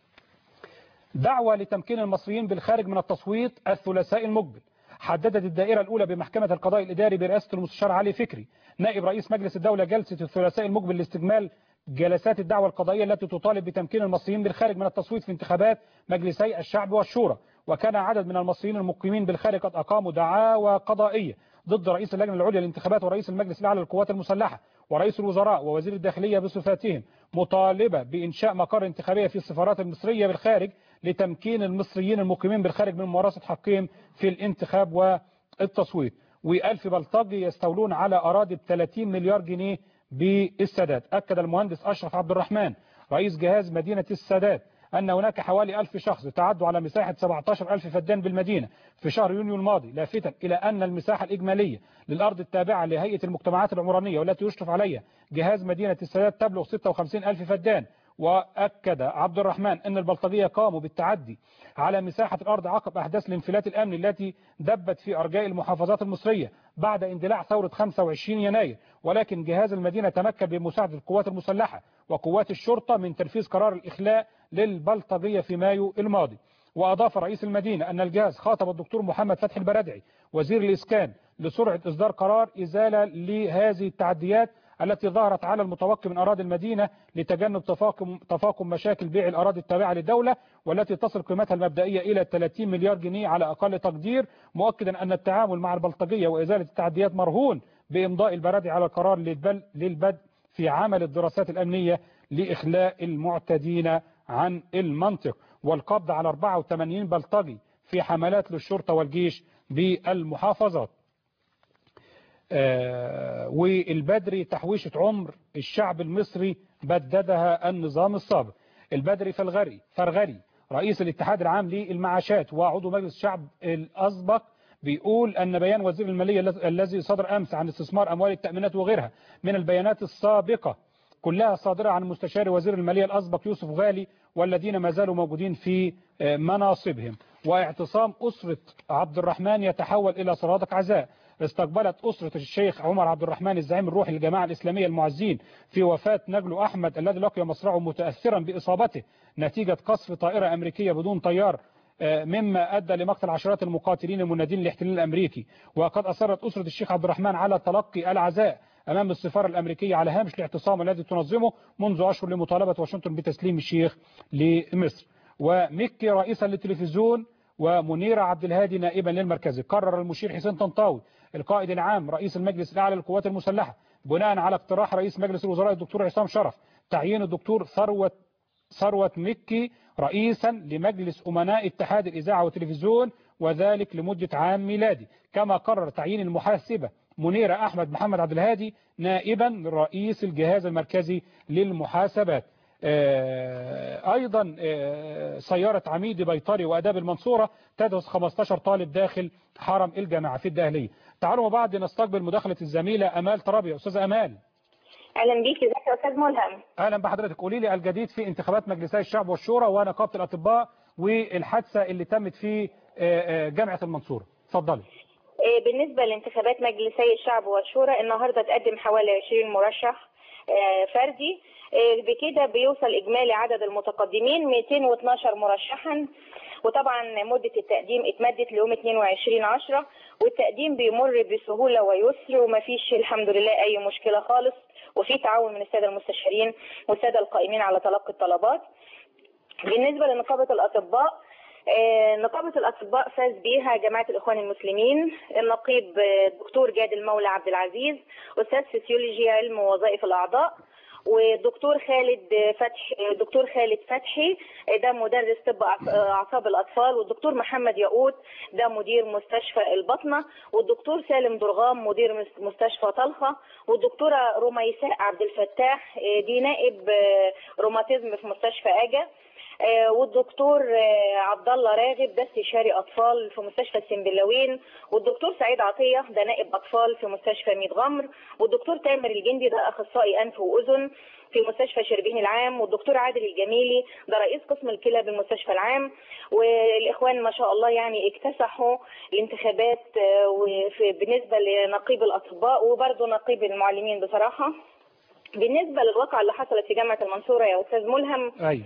دعوة لتمكين المصريين بالخارج من التصويت الثلاثاء المقبل حددت الدائرة الأولى بمحكمة القضاء الإداري برئاسة المستشار علي فكري نائب رئيس مجلس الدولة جلسة الثلاثاء المقبل لاستكمال جلسات الدعوة القضائية التي تطالب بتمكين المصريين بالخارج من التصويت في انتخابات مجلسي الشعب والشورى وكان عدد من المصريين المقيمين بالخارج قد أقاموا دعاوى قضائية ضد رئيس اللجنة العليا للانتخابات ورئيس المجلس الأعلى للقوات المسلحة ورئيس الوزراء ووزير الداخلية بصفاتهم مطالبة بإنشاء مقر انتخابية في السفارات المصرية بالخارج لتمكين المصريين المقيمين بالخارج من ممارسة حقهم في الانتخاب والتصويت وألف بلطجي يستولون على أراضي ب 30 مليار جنيه بالسادات أكد المهندس أشرف عبد الرحمن رئيس جهاز مدينة السادات أن هناك حوالي ألف شخص تعدوا على مساحة 17 ألف فدان بالمدينة في شهر يونيو الماضي لافتا إلى أن المساحة الإجمالية للأرض التابعة لهيئة المجتمعات العمرانية والتي يشرف عليها جهاز مدينة السادات تبلغ 56 ألف فدان وأكد عبد الرحمن أن البلطجية قاموا بالتعدي على مساحة الأرض عقب أحداث الانفلات الأمني التي دبت في أرجاء المحافظات المصرية بعد اندلاع ثورة 25 يناير ولكن جهاز المدينة تمكن بمساعدة القوات المسلحة وقوات الشرطة من تنفيذ قرار الإخلاء للبلطجية في مايو الماضي وأضاف رئيس المدينة أن الجهاز خاطب الدكتور محمد فتحي البرادعي وزير الإسكان لسرعة إصدار قرار إزالة لهذه التعديات التي ظهرت على المتوقع من أراضي المدينة لتجنب تفاقم, تفاقم مشاكل بيع الأراضي التابعة للدولة والتي تصل قيمتها المبدئية إلى 30 مليار جنيه على أقل تقدير مؤكدا أن التعامل مع البلطجية وإزالة التعديات مرهون بإمضاء البرادعي على القرار للبل- للبدء في عمل الدراسات الأمنية لإخلاء المعتدين عن المنطق والقبض على 84 بلطجي في حملات للشرطة والجيش بالمحافظات آه، والبدري تحويشة عمر الشعب المصري بددها النظام السابق البدري فالغري فرغري رئيس الاتحاد العام للمعاشات وعضو مجلس الشعب الأسبق بيقول أن بيان وزير المالية الذ- الذي صدر أمس عن استثمار أموال التأمينات وغيرها من البيانات السابقة كلها صادرة عن مستشار وزير المالية الأسبق يوسف غالي والذين ما زالوا موجودين في آه، مناصبهم واعتصام أسرة عبد الرحمن يتحول إلى صرادق عزاء استقبلت أسرة الشيخ عمر عبد الرحمن الزعيم الروحي للجماعة الإسلامية المعزين في وفاة نجله أحمد الذي لقي مصرعه متأثرا بإصابته نتيجة قصف طائرة أمريكية بدون طيار آه، مما أدى لمقتل عشرات المقاتلين المنادين للاحتلال الأمريكي وقد أصرت أسرة الشيخ عبد الرحمن على تلقي العزاء أمام السفارة الأمريكية على هامش الاعتصام الذي تنظمه منذ أشهر لمطالبة واشنطن بتسليم الشيخ لمصر ومكي رئيسا للتلفزيون ومنيرة عبد الهادي نائبا للمركزي قرر المشير حسين طنطاوي القائد العام رئيس المجلس الأعلى للقوات المسلحة بناء على اقتراح رئيس مجلس الوزراء الدكتور عصام شرف تعيين الدكتور ثروت ثروت مكي رئيسا لمجلس أمناء اتحاد الإذاعة والتلفزيون وذلك لمدة عام ميلادي كما قرر تعيين المحاسبة منيرة أحمد محمد عبد الهادي نائبا لرئيس الجهاز المركزي للمحاسبات آه، أيضا آه، سيارة عميد بيطري وأداب المنصورة تدرس 15 طالب داخل حرم الجامعة في الدهلية تعالوا مع بعض نستقبل مداخلة الزميلة أمال ترابيا أستاذة أمال اهلا بيك ازيك يا استاذ ملهم اهلا بحضرتك قولي لي الجديد في انتخابات مجلسي الشعب والشورى ونقابه الاطباء والحادثه اللي تمت في آه، آه، جامعه المنصوره اتفضلي آه، بالنسبه لانتخابات مجلسي الشعب والشورى النهارده تقدم حوالي 20 مرشح آه، فردي آه، بكده بيوصل اجمالي عدد المتقدمين 212 مرشحا وطبعا مده التقديم اتمدت ليوم 22 10 والتقديم بيمر بسهوله ويسر ومفيش الحمد لله اي مشكله خالص وفي تعاون من الساده المستشارين والساده القائمين على تلقي الطلبات بالنسبة لنقابة الأطباء آه، نقابة الأطباء فاز بيها جماعة الإخوان المسلمين النقيب آه، الدكتور جاد المولى عبد العزيز أستاذ فسيولوجي علم ووظائف الأعضاء والدكتور خالد آه، فتحي آه، دكتور خالد فتحي آه، ده مدرس طب أعص- آه، أعصاب الأطفال والدكتور محمد ياقوت ده مدير مستشفى البطنة والدكتور سالم درغام مدير مس- مستشفى طلخة والدكتورة رميساء عبد الفتاح آه، دي نائب آه، روماتيزم في مستشفى أجا آه، والدكتور آه، عبد الله راغب ده استشاري اطفال في مستشفى السنبلاوين والدكتور سعيد عطيه ده نائب اطفال في مستشفى ميت غمر والدكتور تامر الجندي ده اخصائي انف واذن في مستشفى شربين العام والدكتور عادل الجميلي ده رئيس قسم الكلى بالمستشفى العام والاخوان ما شاء الله يعني اكتسحوا الانتخابات آه، وفي- بالنسبه لنقيب الاطباء وبرضه نقيب المعلمين بصراحه بالنسبه للواقعه اللي حصلت في جامعه المنصوره يا استاذ ملهم ايوه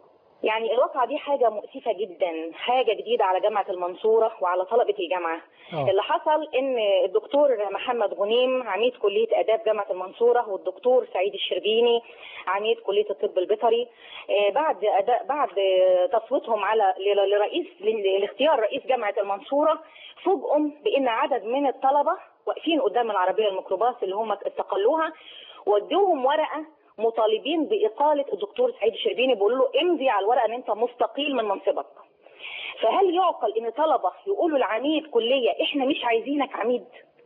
يعني الواقعة دي حاجة مؤسفة جدا حاجة جديدة على جامعة المنصورة وعلى طلبة الجامعة آه. اللي حصل ان الدكتور محمد غنيم عميد كلية اداب جامعة المنصورة والدكتور سعيد الشربيني عميد كلية الطب البيطري آه، بعد أداء بعد آه، تصويتهم على ل- لرئيس ل- لاختيار رئيس جامعة المنصورة فوجئوا بان عدد من الطلبة واقفين قدام العربية الميكروباص اللي هم استقلوها ودوهم ورقة مطالبين بإقالة الدكتور سعيد الشربيني بيقولوا له امضي على الورقة ان انت مستقيل من منصبك فهل يعقل ان طلبة يقولوا لعميد كلية احنا مش عايزينك عميد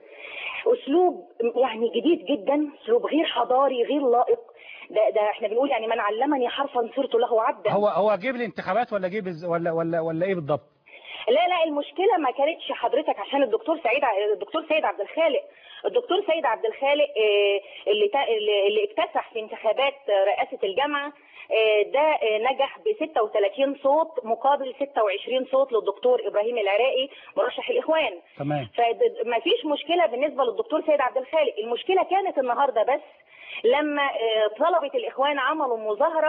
اسلوب يعني جديد جدا اسلوب غير حضاري غير لائق ده ده احنا بنقول يعني من علمني حرفا صرت له عبدا هو هو جيب الانتخابات ولا جيب الز- ولا ولا ولا ايه بالضبط لا لا المشكله ما كانتش حضرتك عشان الدكتور سعيد ع- الدكتور سيد عبد الخالق الدكتور سيد عبد الخالق آه، اللي تا- اللي اللي اكتسح في انتخابات آه، رئاسه الجامعه آه، ده آه، نجح ب 36 صوت مقابل 26 صوت للدكتور ابراهيم العراقي مرشح الاخوان تمام فما فيش مشكله بالنسبه للدكتور سيد عبد الخالق المشكله كانت النهارده بس لما آه، طلبه الاخوان عملوا مظاهره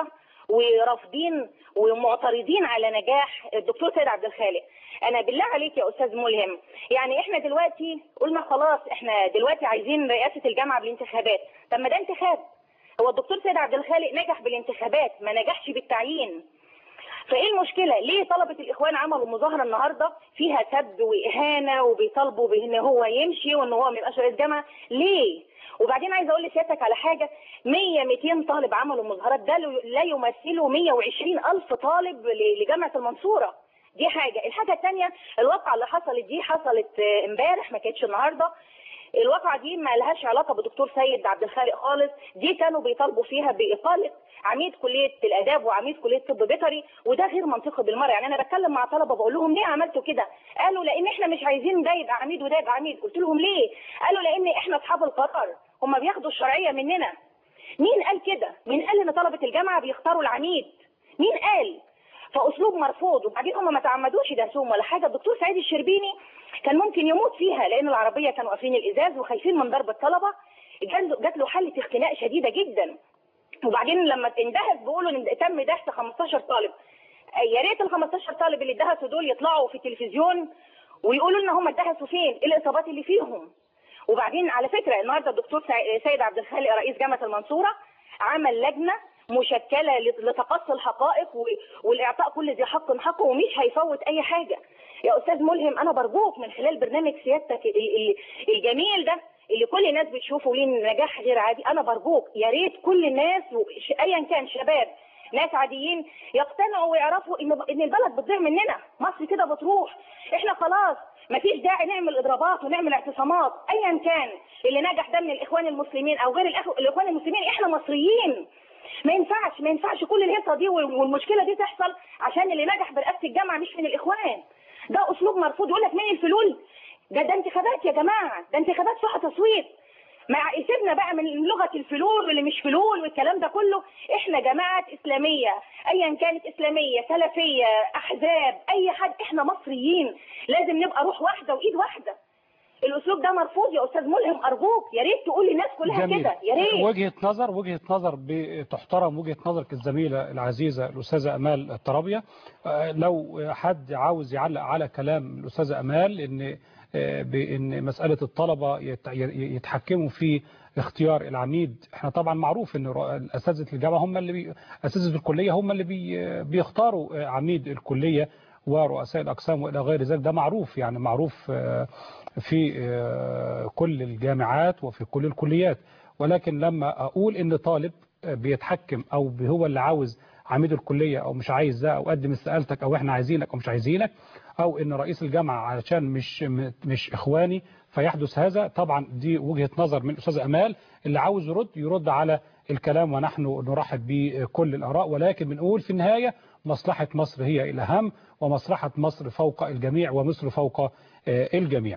ورافضين ومعترضين على نجاح الدكتور سيد عبد الخالق انا بالله عليك يا استاذ ملهم يعني احنا دلوقتي قلنا خلاص احنا دلوقتي عايزين رئاسه الجامعه بالانتخابات طب ما ده انتخاب هو الدكتور سيد عبد الخالق نجح بالانتخابات ما نجحش بالتعيين فايه المشكله ليه طلبه الاخوان عملوا مظاهره النهارده فيها سب واهانه وبيطالبوا بان هو يمشي وان هو ما يبقاش رئيس جامعه ليه وبعدين عايزه اقول لسيادتك على حاجه 100 200 طالب عملوا مظاهرات ده لا يمثلوا 120 الف طالب ل- لجامعه المنصوره دي حاجه الحاجه الثانيه الواقعه اللي حصلت دي حصلت آه، امبارح ما كانتش النهارده الواقعه دي ما لهاش علاقه بدكتور سيد عبد الخالق خالص دي كانوا بيطالبوا فيها باقاله عميد كليه الاداب وعميد كليه طب بيطري وده غير منطقي بالمره يعني انا بتكلم مع طلبه بقول لهم ليه عملتوا كده قالوا لان احنا مش عايزين ده يبقى عميد وده يبقى عميد قلت لهم ليه قالوا لان احنا اصحاب القرار هم بياخدوا الشرعيه مننا مين قال كده مين قال ان طلبه الجامعه بيختاروا العميد مين قال فاسلوب مرفوض وبعدين هم ما تعمدوش يدهسوهم ولا حاجه الدكتور سعيد الشربيني كان ممكن يموت فيها لان العربيه كانوا قافلين الازاز وخايفين من ضرب الطلبه جات له- جات له حاله اختناق شديده جدا وبعدين لما اندهس بيقولوا ان تم دهس 15 طالب يا ريت ال 15 طالب اللي اتدهسوا دول يطلعوا في التلفزيون ويقولوا لنا هم اتدهسوا فين ايه الاصابات اللي فيهم وبعدين على فكره النهارده الدكتور سع- سيد عبد الخالق رئيس جامعه المنصوره عمل لجنه مشكله لت- لتقصي الحقائق و- والاعطاء كل ذي حق حقه ومش هيفوت اي حاجه يا استاذ ملهم انا برجوك من خلال برنامج سيادتك ال- ال- الجميل ده اللي كل الناس بتشوفه ليه نجاح غير عادي انا برجوك يا ريت كل الناس وش- ايا كان شباب ناس عاديين يقتنعوا ويعرفوا ان ان البلد بتضيع مننا مصر كده بتروح احنا خلاص مفيش داعي نعمل اضرابات ونعمل اعتصامات ايا كان اللي نجح ده من الاخوان المسلمين او غير الأخ- الاخوان المسلمين احنا مصريين ما ينفعش ما ينفعش كل الهيصه دي وال- والمشكله دي تحصل عشان اللي نجح برئاسه الجامعه مش من الاخوان ده اسلوب مرفوض يقول لك مين الفلول ده ده انتخابات يا جماعه ده انتخابات فيها تصويت مع سيبنا بقى من لغه الفلول واللي مش فلول والكلام ده كله احنا جماعه اسلاميه ايا كانت اسلاميه سلفيه احزاب اي حد احنا مصريين لازم نبقى روح واحده وايد واحده الاسلوب ده مرفوض يا استاذ ملهم ارجوك يا ريت تقول للناس كلها جميل كده يا ريت وجهة نظر وجهة نظر بتحترم وجهة نظرك الزميلة العزيزة الأستاذة أمال الترابية آه، لو حد عاوز يعلق على كلام الأستاذة أمال إن آه، بإن مسألة الطلبة يت- يتحكموا في اختيار العميد احنا طبعا معروف ان رؤ- اساتذه الجامعه هم اللي بي... اساتذه الكليه هم اللي بي... بيختاروا آه، عميد الكليه ورؤساء الاقسام والى غير ذلك ده معروف يعني معروف آه، في آه، كل الجامعات وفي كل الكليات ولكن لما اقول ان طالب آه، بيتحكم او هو اللي عاوز عميد الكليه او مش عايز ده او قدم استقالتك او احنا عايزينك او مش عايزينك او ان رئيس الجامعه علشان مش م- مش اخواني فيحدث هذا طبعا دي وجهه نظر من الاستاذ امال اللي عاوز يرد يرد على الكلام ونحن نرحب بكل الاراء ولكن بنقول في النهايه مصلحه مصر هي الاهم ومصلحه مصر فوق الجميع ومصر فوق آه، الجميع.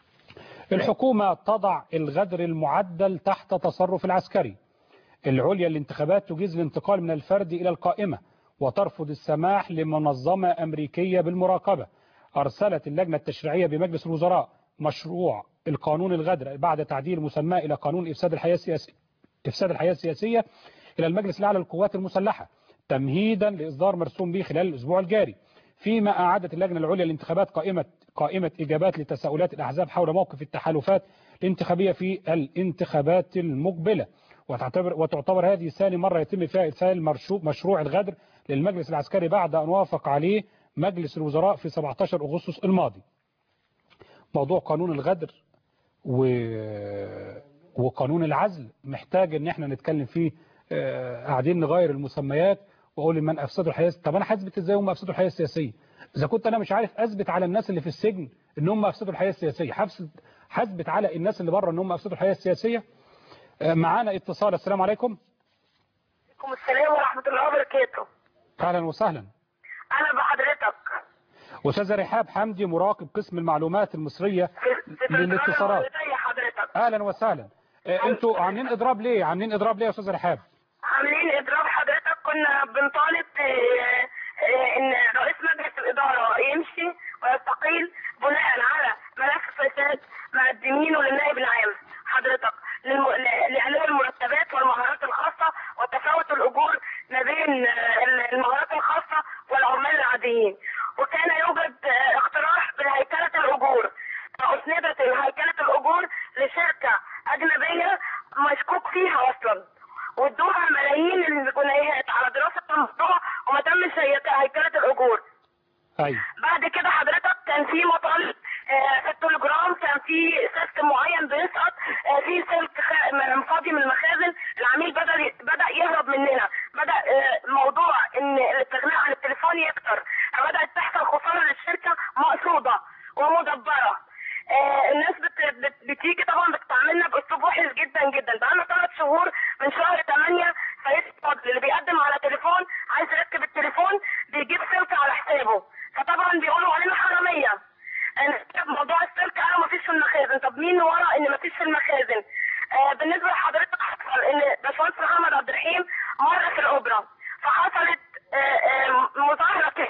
الحكومه تضع الغدر المعدل تحت تصرف العسكري. العليا الانتخابات تجيز الانتقال من الفرد إلى القائمة وترفض السماح لمنظمة أمريكية بالمراقبة أرسلت اللجنة التشريعية بمجلس الوزراء مشروع القانون الغدر بعد تعديل مسماه إلى قانون إفساد الحياة السياسية إفساد الحياة السياسية إلى المجلس الأعلى للقوات المسلحة تمهيدا لإصدار مرسوم به خلال الأسبوع الجاري فيما أعادت اللجنة العليا للانتخابات قائمة قائمة إجابات لتساؤلات الأحزاب حول موقف التحالفات الانتخابية في الانتخابات المقبلة وتعتبر وتعتبر هذه ثاني مرة يتم فيها إرسال مرشو- مشروع الغدر للمجلس العسكري بعد أن وافق عليه مجلس الوزراء في 17 أغسطس الماضي موضوع قانون الغدر و... وقانون العزل محتاج ان احنا نتكلم فيه آه، قاعدين نغير المسميات واقول من افسدوا الحياه طب انا هثبت ازاي هم افسدوا الحياه السياسيه اذا كنت انا مش عارف اثبت على الناس اللي في السجن ان هم افسدوا الحياه السياسيه هفسد هثبت على الناس اللي بره ان هم افسدوا الحياه السياسيه آه، معانا اتصال السلام عليكم عليكم السلام ورحمة الله وبركاته اهلا وسهلا أنا بحضرتك استاذه رحاب حمدي مراقب قسم المعلومات المصريه في في للاتصالات زي حضرتك اهلا وسهلا آه، انتوا عاملين اضراب ليه عاملين اضراب ليه يا استاذه رحاب عاملين إضراب حضرتك كنا بنطالب آه، آه، إن رئيس مجلس الإدارة يمشي ويستقيل بناء على ملف فساد مقدمينه للنائب العام حضرتك للم... ل- لإعلان المرتبات والمهارات الخاصة وتفاوت الأجور ما بين آه، تمش هي- هيكله الاجور ايوه بعد كده حضرتك كان في مطالب آه، في التليجرام كان في سيستم معين بيسقط آه، في سلك خ- م- فاضي من المخازن العميل بدا ي- بدا يهرب مننا بدا آه، موضوع ان الاستغناء عن التليفون يكتر بدات تحصل خساره للشركه مقصوده ومدبره آه، الناس بت... بت... بتيجي طبعا بتعاملنا باسلوب وحش جدا جدا بقالنا ثلاث شهور من شهر 8 سيد فضل اللي بيقدم على تليفون عايز يركب التليفون بيجيب سلك على حسابه فطبعا بيقولوا علينا حراميه أنا- موضوع السلك قالوا مفيش في المخازن طب مين ورا ان مفيش في المخازن آه بالنسبه لحضرتك حصل ان باشمهندس محمد عبد الرحيم مر في الاوبرا فحصلت آه، آه، مظاهره كده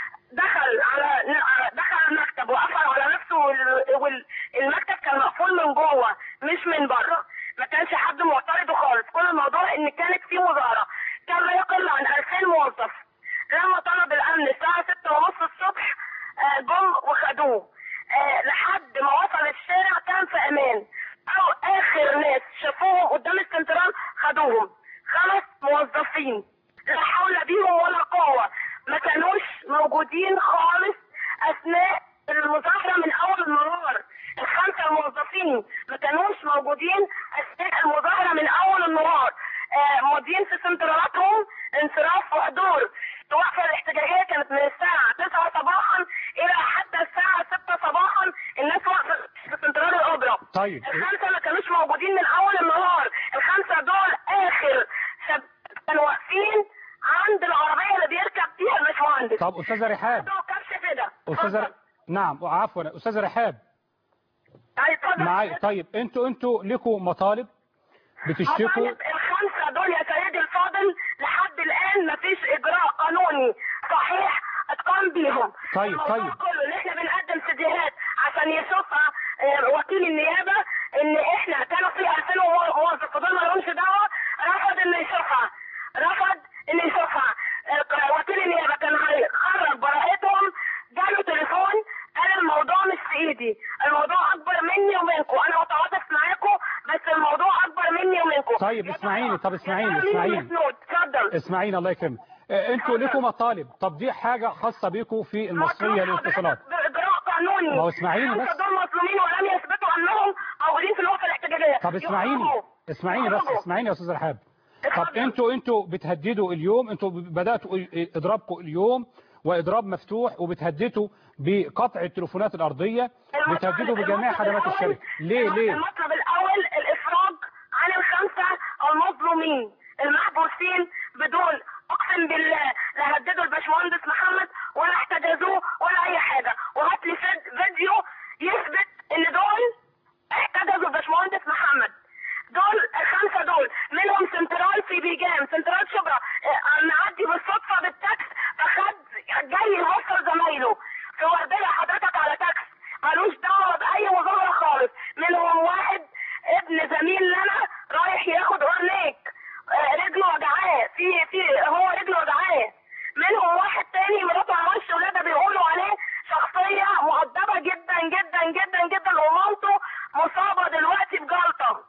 دخل على دخل المكتب وقفل على نفسه وال- والمكتب كان مقفول من جوه مش من بره ما كانش حد معترض خالص كل الموضوع ان كانت في مظاهره كان لا يقل عن 2000 موظف لما طلب الامن الساعه 6 ونص الصبح آه، جم وخدوه آه، لحد ما وصل الشارع كان في امان او اخر ناس شافوهم قدام السنترال خدوهم خمس موظفين لا حول بيهم ولا قوه ما كانوش موجودين خالص اثناء المظاهره من اول النهار الخمسه الموظفين ما كانوش موجودين اثناء المظاهره من اول النهار آه، ماضيين في سنترالاتهم انصراف وحضور الوقفه الاحتجاجيه كانت من الساعه 9 صباحا الى حتى الساعه 6 صباحا الناس واقفه في سنترال الاوبرا طيب الخمسه ما كانوش موجودين من اول النهار الخمسه دول اخر شب كانوا واقفين عند العربيه اللي بيركب فيها المشمهندس طب استاذه رحاب دول كبش كده استاذه ر- نعم عفوا استاذه رحاب اتفضل معايا طيب انتوا انتوا لكم مطالب بتشتكوا مطالب الخمسة دول يا سيدي الفاضل لحد الآن مفيش إجراء قانوني صحيح اتقام بيهم طيب، الموضوع طيب. كله إن إحنا بنقدم سيديهات عشان يشوفها آه، وكيل النيابة إن إحنا كانوا في 2000 موظف فدول ما لهمش دعوة رفض إنه يشوفها رفض إنه يشوفها آه، وكيل النيابة كان هيخرج براءتهم جاله تليفون قال الموضوع مش في ايدي الموضوع اكبر مني ومنكم انا متعاطف معاكم بس الموضوع اكبر مني ومنكم طيب اسمعيني طب اسمعيني يا ترى مين اسمعيني المسنود؟ اتفضل اسمعيني الله يكرمك آه، انتوا لكم مطالب طب دي حاجة خاصة بيكم في المصرية للاتصالات باجراء قانوني ما هو اسمعيني الخمسة بس. دول مظلومين ولم يثبتوا انهم موجودين في الوقفه الاحتجاجيه طب اسمعيني يخرجوا. اسمعيني بس يخرجوا. اسمعيني يا استاذ رحاب طب اتفضل. انتوا انتوا بتهددوا اليوم انتوا بداتوا اضرابكم اليوم واضراب مفتوح وبتهددوا بقطع التليفونات الارضيه المطلب- بتهددوا بجميع المطلب خدمات الأول- الشركه ليه ليه المطلب الاول الافراج عن الخمسه المظلومين المحبوسين بدون اقسم بالله لا هددوا الباشمهندس محمد ولا احتجزوه ولا اي حاجه وهات لي فيد- فيديو يثبت ان دول احتجزوا الباشمهندس محمد دول الخمسه دول منهم سنترال في بيجام سنترال شبرا اه، معدي بالصدفه بالتاكس فخد جاي يوصل زمايله في ورديه حضرتك على تاكس ملوش دعوه باي مظاهره خالص منهم واحد ابن زميل لنا رايح ياخد اورنيك اه، رجله وجعاه في في هو رجله وجعاه منهم واحد تاني مراته على وش ولاده بيقولوا عليه شخصيه مؤدبه جدا جدا جدا جدا ومامته مصابه دلوقتي بجلطه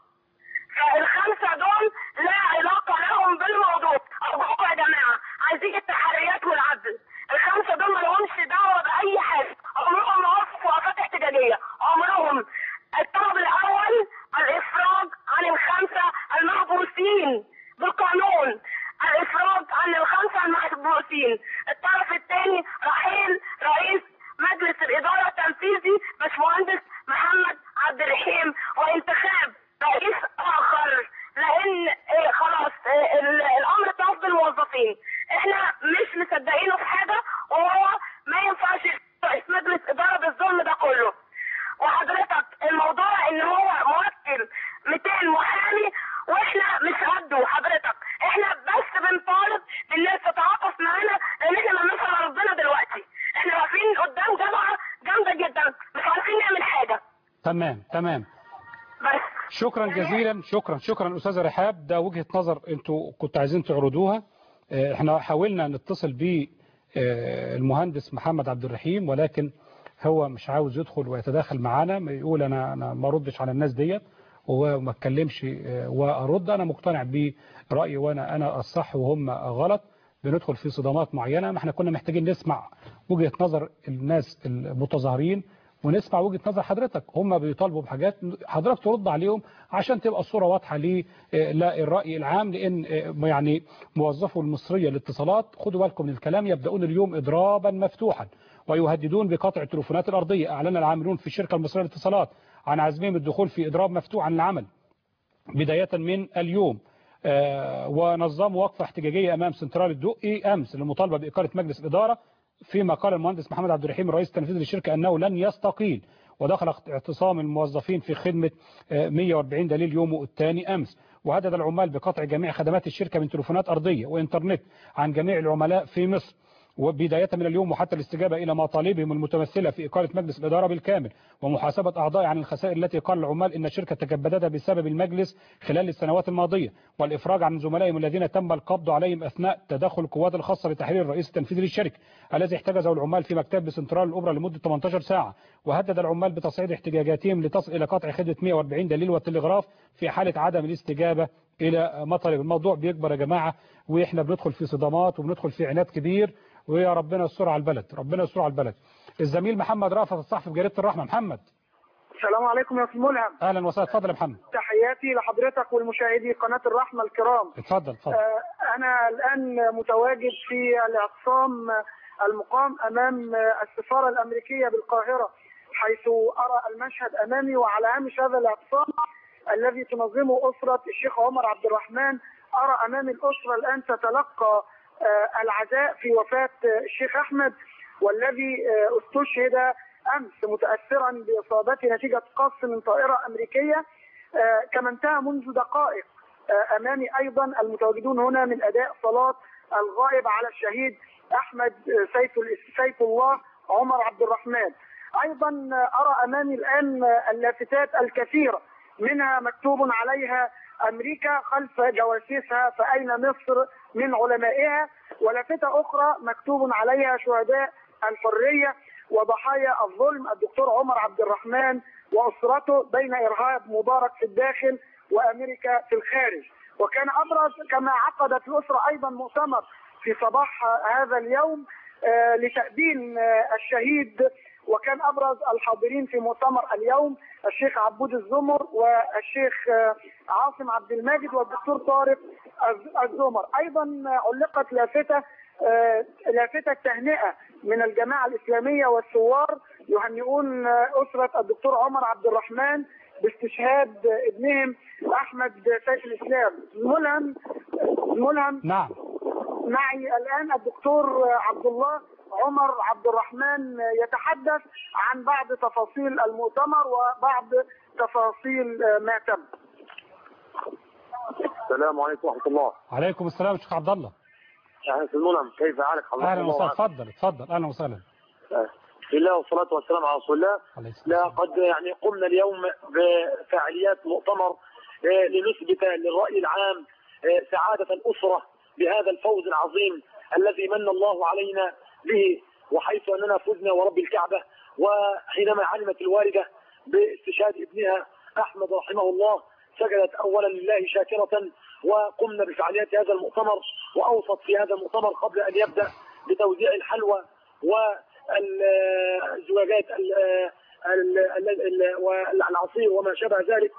فالخمسه دول لا علاقه لهم بالموضوع ارجوكم يا جماعه عايزين التحريات والعدل الخمسه دول ما لهمش دعوه باي حاجه عمرهم ما وقفوا وقفات احتجاجيه عمرهم الطلب الاول الافراج عن الخمسه المحبوسين بالقانون الافراج عن الخمسه المحبوسين الطرف الثاني رحيل رئيس مجلس الاداره التنفيذي باشمهندس محمد عبد الرحيم وانتخاب رئيس اخر لان إيه خلاص إيه ال- الامر طاف بالموظفين احنا مش مصدقينه في حاجه وهو ما ينفعش رئيس مجلس اداره بالظلم ده كله وحضرتك الموضوع ان هو موكل 200 محامي واحنا مش قده حضرتك احنا بس بنطالب الناس تتعاطف معانا لان احنا مالناش على ربنا دلوقتي احنا واقفين قدام جامعه جامده جدا مش عارفين نعمل حاجه تمام تمام بس شكرا جزيلا شكرا شكرا استاذه رحاب ده وجهه نظر انتوا كنتوا عايزين تعرضوها آه، احنا حاولنا نتصل ب المهندس محمد عبد الرحيم ولكن هو مش عاوز يدخل ويتداخل معانا ما يقول انا انا ما ردش على الناس ديت وما اتكلمش آه، وارد انا مقتنع برايي وانا انا الصح وهم غلط بندخل في صدامات معينة ما احنا كنا محتاجين نسمع وجهة نظر الناس المتظاهرين ونسمع وجهة نظر حضرتك هم بيطالبوا بحاجات حضرتك ترد عليهم عشان تبقى الصورة واضحة للرأي العام لأن يعني موظفو المصرية للاتصالات خدوا بالكم من الكلام يبدأون اليوم إضرابا مفتوحا ويهددون بقطع التليفونات الأرضية أعلن العاملون في الشركة المصرية للاتصالات عن عزمهم الدخول في إضراب مفتوح عن العمل بداية من اليوم آه ونظموا وقفة احتجاجية أمام سنترال الدقي أمس للمطالبة بإقالة مجلس الإدارة فيما قال المهندس محمد عبد الرحيم الرئيس التنفيذي للشركة أنه لن يستقيل ودخل اعتصام الموظفين في خدمة 140 دليل يومه الثاني أمس وهدد العمال بقطع جميع خدمات الشركة من تليفونات أرضية وإنترنت عن جميع العملاء في مصر وبداية من اليوم وحتى الاستجابة إلى مطالبهم المتمثلة في إقالة مجلس الإدارة بالكامل ومحاسبة أعضاء عن الخسائر التي قال العمال إن الشركة تكبدتها بسبب المجلس خلال السنوات الماضية والإفراج عن زملائهم الذين تم القبض عليهم أثناء تدخل القوات الخاصة لتحرير الرئيس التنفيذي للشركة الذي احتجزه العمال في مكتب بسنترال الأوبرا لمدة 18 ساعة وهدد العمال بتصعيد احتجاجاتهم لتصل إلى قطع خدمة 140 دليل والتلغراف في حالة عدم الاستجابة إلى مطالب الموضوع بيكبر يا جماعة وإحنا بندخل في صدامات وبندخل في عناد كبير ويا ربنا يستر على البلد ربنا يستر على البلد الزميل محمد رافت الصحفي في جريده الرحمه محمد السلام عليكم يا استاذ ملهم اهلا وسهلا اتفضل يا محمد تحياتي لحضرتك والمشاهدي قناه الرحمه الكرام اتفضل اتفضل آه انا الان متواجد في الاعتصام المقام امام السفاره الامريكيه بالقاهره حيث ارى المشهد امامي وعلى هامش هذا الاعتصام الذي تنظمه اسره الشيخ عمر عبد الرحمن ارى امامي الاسره الان تتلقى العزاء في وفاة الشيخ أحمد والذي استشهد أمس متأثرا بإصابته نتيجة قصف من طائرة أمريكية كما انتهى منذ دقائق أمامي أيضا المتواجدون هنا من أداء صلاة الغائب على الشهيد أحمد سيف, سيف الله عمر عبد الرحمن أيضا أرى أمامي الآن اللافتات الكثيرة منها مكتوب عليها أمريكا خلف جواسيسها فأين مصر من علمائها ولافتة أخرى مكتوب عليها شهداء الحرية وضحايا الظلم الدكتور عمر عبد الرحمن وأسرته بين إرهاب مبارك في الداخل وأمريكا في الخارج وكان أبرز كما عقدت الأسرة أيضا مؤتمر في صباح هذا اليوم لتأدين الشهيد وكان ابرز الحاضرين في مؤتمر اليوم الشيخ عبود الزمر والشيخ عاصم عبد الماجد والدكتور طارق الزمر ايضا علقت لافته لافته تهنئه من الجماعه الاسلاميه والثوار يهنئون اسره الدكتور عمر عبد الرحمن باستشهاد ابنهم احمد سيف الاسلام ملهم ملهم نعم معي الان الدكتور عبد الله عمر عبد الرحمن يتحدث عن بعض تفاصيل المؤتمر وبعض تفاصيل ما تم. السلام عليكم ورحمه الله. عليكم السلام شيخ عبد الله. اهلا في المنعم كيف حالك حضرتك؟ اهلا وسهلا اتفضل اتفضل اهلا وسهلا. بسم الله والصلاه والسلام على رسول الله. لقد يعني قمنا اليوم بفعاليات مؤتمر لنثبت للراي العام سعاده الاسره بهذا الفوز العظيم الذي من الله علينا به وحيث اننا فزنا ورب الكعبه وحينما علمت الوالده باستشهاد ابنها احمد رحمه الله سجدت اولا لله شاكره وقمنا بفعاليات هذا المؤتمر واوصت في هذا المؤتمر قبل ان يبدا بتوزيع الحلوى والزجاجات والعصير وما شابه ذلك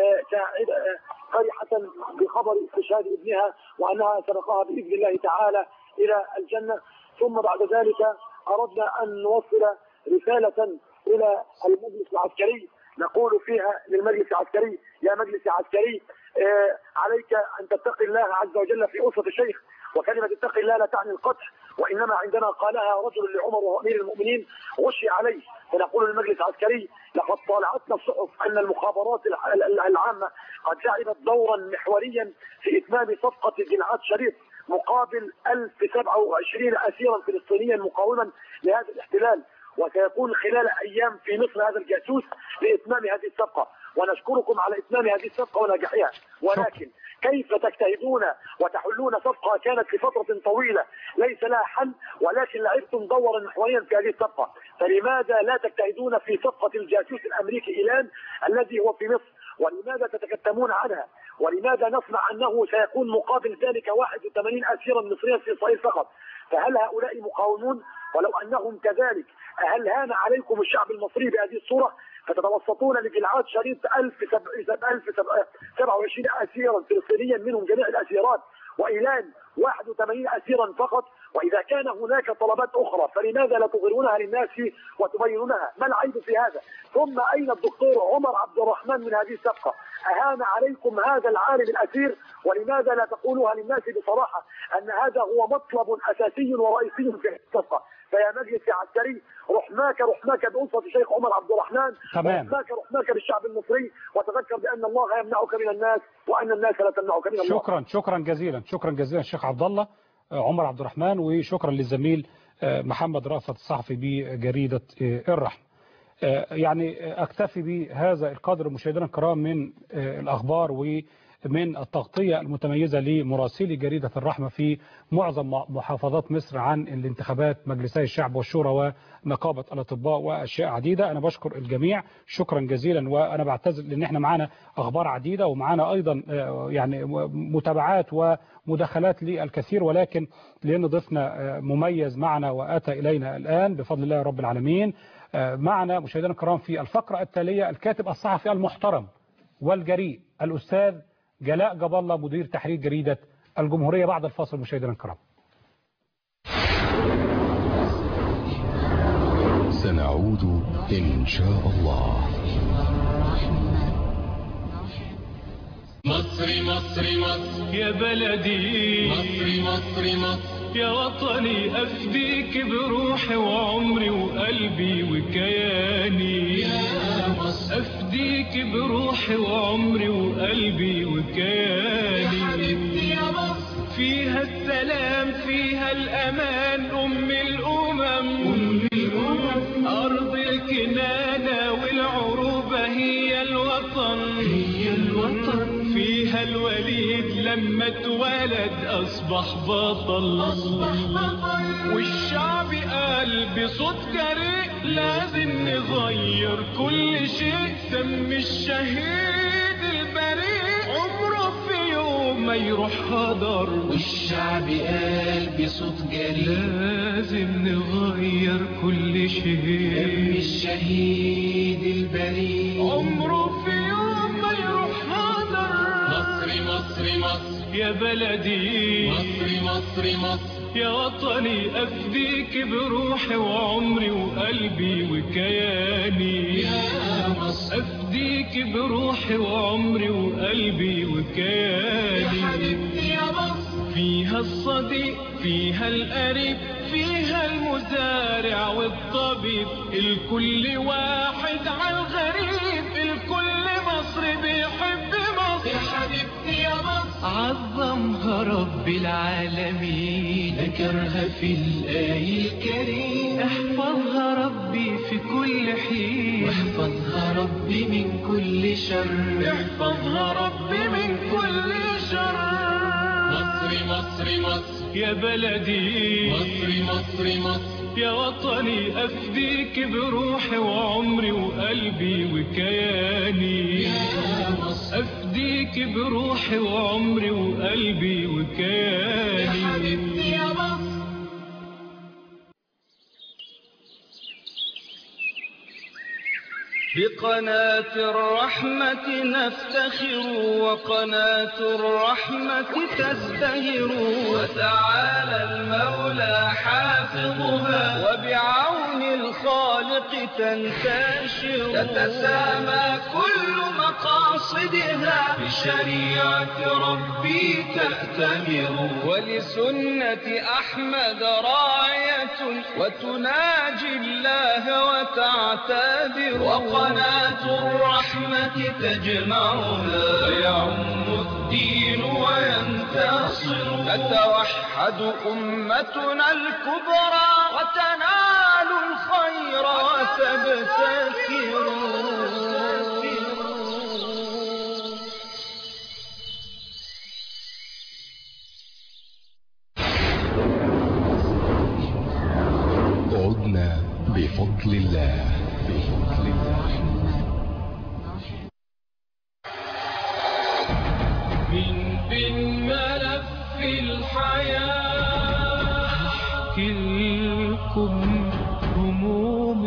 فرحة بخبر استشهاد ابنها وأنها سبقها بإذن الله تعالى إلى الجنة ثم بعد ذلك أردنا أن نوصل رسالة إلى المجلس العسكري نقول فيها للمجلس العسكري يا مجلس عسكري آه عليك أن تتقي الله عز وجل في أسرة الشيخ وكلمة اتقي الله لا تعني القتل وإنما عندما قالها رجل لعمر وهو أمير المؤمنين غشي عليه فنقول للمجلس العسكري لقد طالعتنا الصحف أن المخابرات العامة قد لعبت دورا محوريا في إتمام صفقة جنعات شريف مقابل 1027 أسيرا فلسطينيا مقاوما لهذا الاحتلال وسيكون خلال أيام في مصر هذا الجاسوس لإتمام هذه الصفقة ونشكركم على إتمام هذه الصفقة ونجاحها ولكن كيف تجتهدون وتحلون صفقة كانت لفترة طويلة ليس لها حل ولكن لعبتم دورا محوريا في هذه الصفقة فلماذا لا تجتهدون في صفقة الجاسوس الأمريكي إيلان الذي هو في مصر ولماذا تتكتمون عنها ولماذا نسمع أنه سيكون مقابل ذلك 81 أسيرا مصريا في إسرائيل فقط فهل هؤلاء مقاومون ولو أنهم كذلك هل هان عليكم الشعب المصري بهذه الصورة فتتوسطون لجلعاد شريط 1027 أسيرا فلسطينيا منهم جميع الأسيرات وإيلان 81 أسيرا فقط وإذا كان هناك طلبات أخرى فلماذا لا تظهرونها للناس وتبينونها ما العيب في هذا ثم أين الدكتور عمر عبد الرحمن من هذه الصفقة أهان عليكم هذا العالم الأسير ولماذا لا تقولها للناس بصراحة أن هذا هو مطلب أساسي ورئيسي في الصفقة فيا مجلس يا عسكري رحماك رحماك بأسرة الشيخ عمر عبد الرحمن تمام. رحماك رحماك بالشعب المصري وتذكر بأن الله يمنعك من الناس وأن الناس لا تمنعك من الله شكرا شكرا جزيلا شكرا جزيلا الشيخ عبد الله آه، عمر عبد الرحمن وشكرا للزميل آه، محمد رأفت الصحفي بجريدة آه، الرحمة آه، يعني آه، أكتفي بهذا القدر مشاهدينا الكرام من آه، الأخبار ومن التغطية المتميزة لمراسلي جريدة الرحمة في معظم محافظات مصر عن الانتخابات مجلسي الشعب والشورى ونقابة الأطباء وأشياء عديدة أنا بشكر الجميع شكرا جزيلا وأنا بعتذر لأن احنا معانا أخبار عديدة ومعانا أيضا آه، يعني متابعات ومداخلات للكثير ولكن لأن ضيفنا آه، مميز معنا وأتى إلينا الآن بفضل الله رب العالمين آه، معنا مشاهدينا الكرام في الفقرة التالية الكاتب الصحفي المحترم والجريء الأستاذ جلاء جاب الله مدير تحرير جريدة الجمهورية بعد الفاصل مشاهدينا الكرام سنعود إن شاء الله مصري مصري مصر يا بلدي مصري مصري مصر يا وطني أفديك بروحي وعمري وقلبي وكياني يا مصر أفديك بروحي وعمري وقلبي وكياني يا حبيبتي يا مصر فيها السلام فيها الأمان أم الأمم أم الأمم أرض الكنانة والعروبة هي الوطن هي الوطن فيها الوليد لما اتولد أصبح بطل أصبح بطل والشعب قال بصوت جريء لازم نغير كل شيء سم الشهيد البريء عمره في يوم ما يروح هدر والشعب قال بصوت جريء لازم نغير كل شيء دم الشهيد البريء عمره في يوم ما يروح هدر مصري مصري مصر يا بلدي مصري مصري مصر يا وطني أفديك بروحي وعمري وقلبي وكياني يا مصر أفديك بروحي وعمري وقلبي وكياني يا حبيبتي يا مصر فيها الصديق فيها القريب فيها المزارع والطبيب الكل واحد على الغريب الكل مصري بيحب مصر يا حبيبتي يا مصر عظمها رب العالمين ذكرها في الآي الكريم احفظها ربي في كل حين واحفظها ربي من كل شر احفظها ربي من كل شر مصري مصري مصر يا بلدي مصري مصري مصر يا وطني أفديك بروحي وعمري وقلبي وكياني يا مصر أفديك بروحي وعمري وقلبي وكياني يا حبيبتي يا مصر بقناة الرحمة نفتخر وقناة الرحمة تزدهر وتعالى المولى حافظها وبعون الخالق تنتشر تتسامى كل مقاصدها بشريعة ربي تأتمر ولسنة أحمد راية وتناجي الله وتعتبر وقناة الرحمة تجمعنا ويعم الدين وينتصر تتوحد أمتنا الكبرى وتنال الخير وتبتكر عدنا بفضل الله بفضل الله عنكم هموم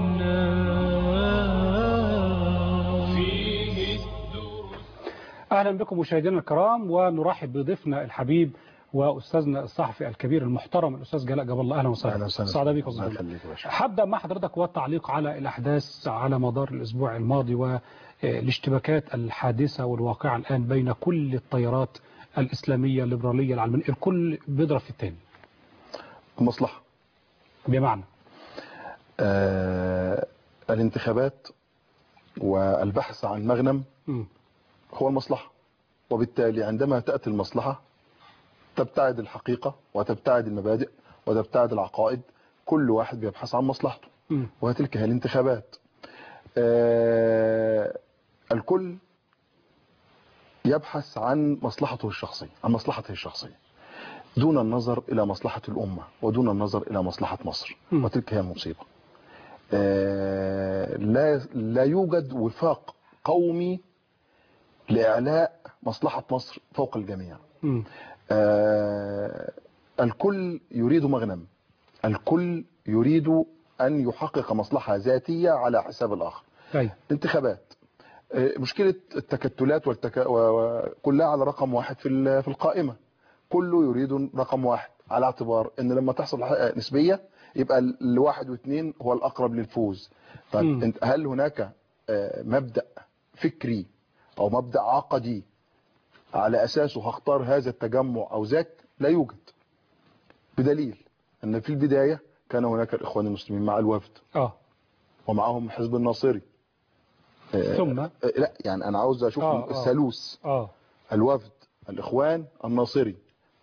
الناس فيه أهلا بكم مشاهدينا الكرام ونرحب بضيفنا الحبيب وأستاذنا الصحفي الكبير المحترم الأستاذ جلاء جاب الله أهلا وسهلا سعد بك الله أستاذ يخليك يا باشا هبدأ مع حضرتك والتعليق على الأحداث على مدار الأسبوع الماضي والاشتباكات الحادثة والواقعة الآن بين كل التيارات الإسلامية الليبرالية العلمانية الكل بيضرب في الثاني المصلحة بمعنى آه الانتخابات والبحث عن مغنم مم. هو المصلحة وبالتالي عندما تأتي المصلحة تبتعد الحقيقة وتبتعد المبادئ وتبتعد العقائد كل واحد بيبحث عن مصلحته مم. وتلك هي الانتخابات آه الكل يبحث عن مصلحته الشخصية عن مصلحته الشخصية دون النظر إلى مصلحة الأمة ودون النظر إلى مصلحة مصر مم. وتلك هي المصيبة آه، لا لا يوجد وفاق قومي لإعلاء مصلحة مصر فوق الجميع مم. آه، الكل يريد مغنم الكل يريد أن يحقق مصلحة ذاتية على حساب الآخر طيب انتخابات آه، مشكلة التكتلات والتك... و... و... كلها على رقم واحد في ال- في القائمة كله يريد رقم واحد على اعتبار ان لما تحصل ح- نسبية يبقى ال- الواحد واثنين هو الأقرب للفوز طيب مم. انت هل هناك آه، مبدأ فكري أو مبدأ عقدي على أساسه هختار هذا التجمع أو ذاك لا يوجد بدليل أن في البداية كان هناك الإخوان المسلمين مع الوفد اه ومعهم حزب الناصري آه، ثم آه، لا يعني أنا عاوز أشوف آه، آه. الثالوث اه الوفد الإخوان الناصري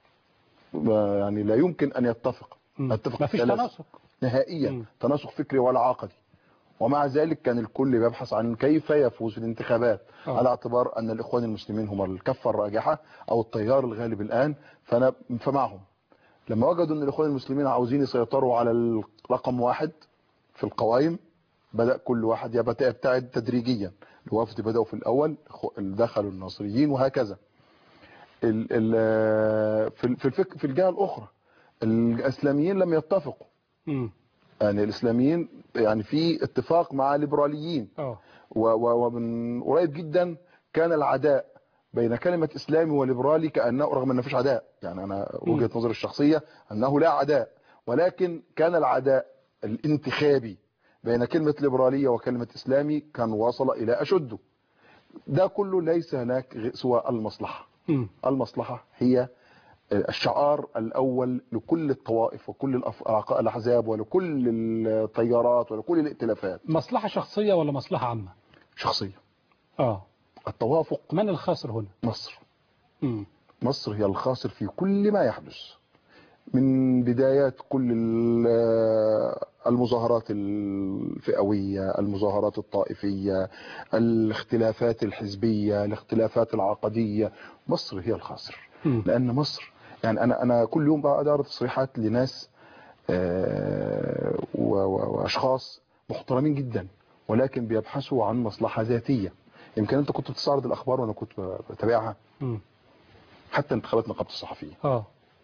ما- يعني لا يمكن أن يتفق مم. اتفق مفيش الثلاثة. تناسق نهائيا مم. تناسق فكري ولا عقدي ومع ذلك كان الكل بيبحث عن كيف يفوز في الانتخابات آه. على اعتبار أن الإخوان المسلمين هم الكفة الراجحة أو التيار الغالب الآن فأنا فمعهم لما وجدوا أن الإخوان المسلمين عاوزين يسيطروا على الرقم واحد في القوائم بدأ كل واحد يبت- يبتعد تدريجيا الوفد بدأوا في الأول خ- دخلوا الناصريين وهكذا ال ال في ال- في الفك في الجهة الأخرى الإسلاميين لم يتفقوا مم. يعني الإسلاميين يعني في اتفاق مع الليبراليين اه و- و- ومن قريب جدا كان العداء بين كلمة إسلامي وليبرالي كأنه رغم أن مفيش عداء يعني أنا وجهة نظري الشخصية أنه لا عداء ولكن كان العداء الانتخابي بين كلمة ليبرالية وكلمة إسلامي كان وصل إلى أشده ده كله ليس هناك غ- سوى المصلحة مم. المصلحة هي الشعار الأول لكل الطوائف وكل الأف- الأحزاب ولكل التيارات ولكل الائتلافات مصلحة شخصية ولا مصلحة عامة شخصية اه التوافق من الخاسر هنا مصر مم. مصر هي الخاسر في كل ما يحدث من بدايات كل ال- المظاهرات الفئوية المظاهرات الطائفية الاختلافات الحزبية الاختلافات العقدية مصر هي الخاسر مم. لأن مصر يعني أنا أنا كل يوم بقعد أقرأ تصريحات لناس آه، و- و- وأشخاص محترمين جدا ولكن بيبحثوا عن مصلحة ذاتية يمكن أنت كنت بتستعرض الأخبار وأنا كنت بتابعها مم. حتى انتخابات نقابة الصحفيين اه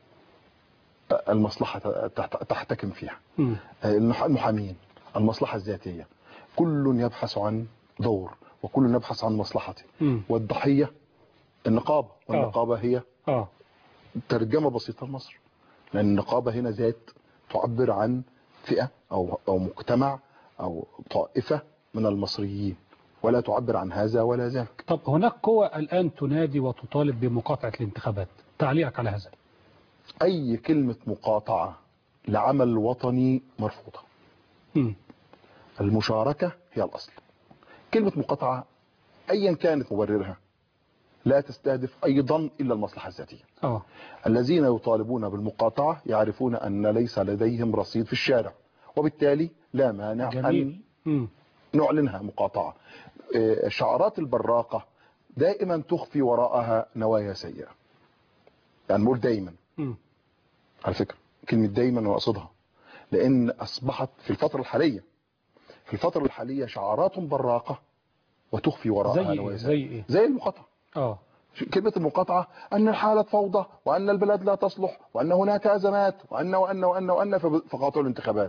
المصلحة تحت- تحتكم فيها مم. المح- المحامين المصلحة الذاتية كل يبحث عن دور وكل يبحث عن مصلحته مم. والضحية النقابة والنقابة هي اه ترجمة بسيطة لمصر لأن النقابة هنا ذات تعبر عن فئة أو أو مجتمع أو طائفة من المصريين ولا تعبر عن هذا ولا ذاك طب هناك قوى الآن تنادي وتطالب بمقاطعة الانتخابات تعليقك على هذا أي كلمة مقاطعة لعمل وطني مرفوضة مم. المشاركة هي الأصل كلمة مقاطعة أيا كانت مبررها لا تستهدف أيضا إلا المصلحة الذاتية اه الذين يطالبون بالمقاطعة يعرفون أن ليس لديهم رصيد في الشارع وبالتالي لا مانع أن جميل مم. نعلنها مقاطعة آه، الشعارات البراقة دائما تخفي وراءها نوايا سيئة يعني نقول دايما مم. على فكرة كلمة دايما أنا أقصدها لأن أصبحت في الفترة الحالية في الفترة الحالية شعارات براقة وتخفي وراءها زي نوايا ايه سيئة زي ايه زي المقاطعة اه كلمة المقاطعة أن الحالة فوضى وأن البلاد لا تصلح وأن هناك أزمات وأن وأن وأن وأن فب- فقاطعوا الانتخابات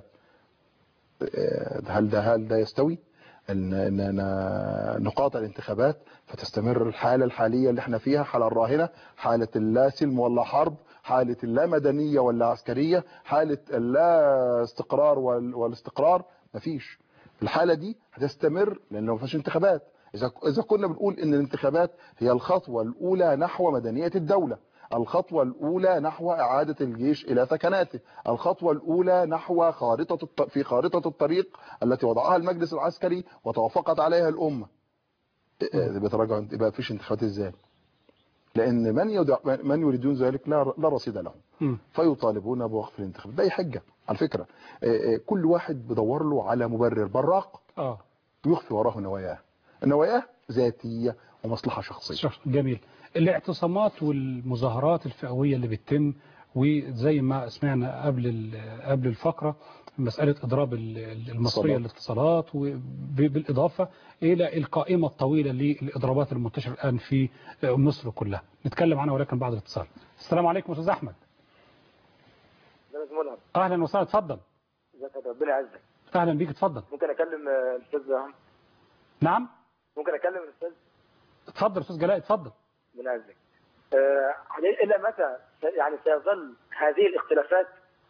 آه، هل ده هل ده يستوي ان ان أنا نقاطع الانتخابات فتستمر الحالة الحالية اللي احنا فيها حالة الراهنة حالة اللا سلم ولا حرب حالة اللا مدنية ولا عسكرية حالة اللا استقرار وال- والاستقرار مفيش الحالة دي هتستمر لان لو مفيش انتخابات اذا اذا كنا بنقول ان الانتخابات هي الخطوة الاولى نحو مدنية الدولة الخطوة الأولى نحو إعادة الجيش إلى ثكناته الخطوة الأولى نحو خارطة الط... في خارطة الطريق التي وضعها المجلس العسكري وتوافقت عليها الأمة إيه- يبقى تراجع يبقى فيش انتخابات إزاي لأن من يدع... من يريدون ذلك لا لا رصيد لهم مم. فيطالبون بوقف الانتخابات ده حجة على فكرة إيه إيه كل واحد بيدور له على مبرر براق اه يخفي وراه نواياه النواياه ذاتية ومصلحة شخصية شخص جميل الاعتصامات والمظاهرات الفئوية اللي بتتم وزي ما سمعنا قبل ال- قبل الفقرة مسألة إضراب ال- ال- المصرية اتصالات. للاتصالات وبالإضافة إلى القائمة الطويلة للإضرابات المنتشرة الآن في مصر كلها نتكلم عنها ولكن بعد الاتصال السلام عليكم أستاذ أحمد استاذ ملهم أهلا وسهلا اتفضل ازيك يا ربنا يعزك أهلا بيك اتفضل ممكن اكلم آه، الاستاذ عم؟ نعم ممكن اكلم الاستاذ اتفضل أستاذ جلاء اتفضل ربنا يعزك آه، الى متى س- يعني سيظل هذه الاختلافات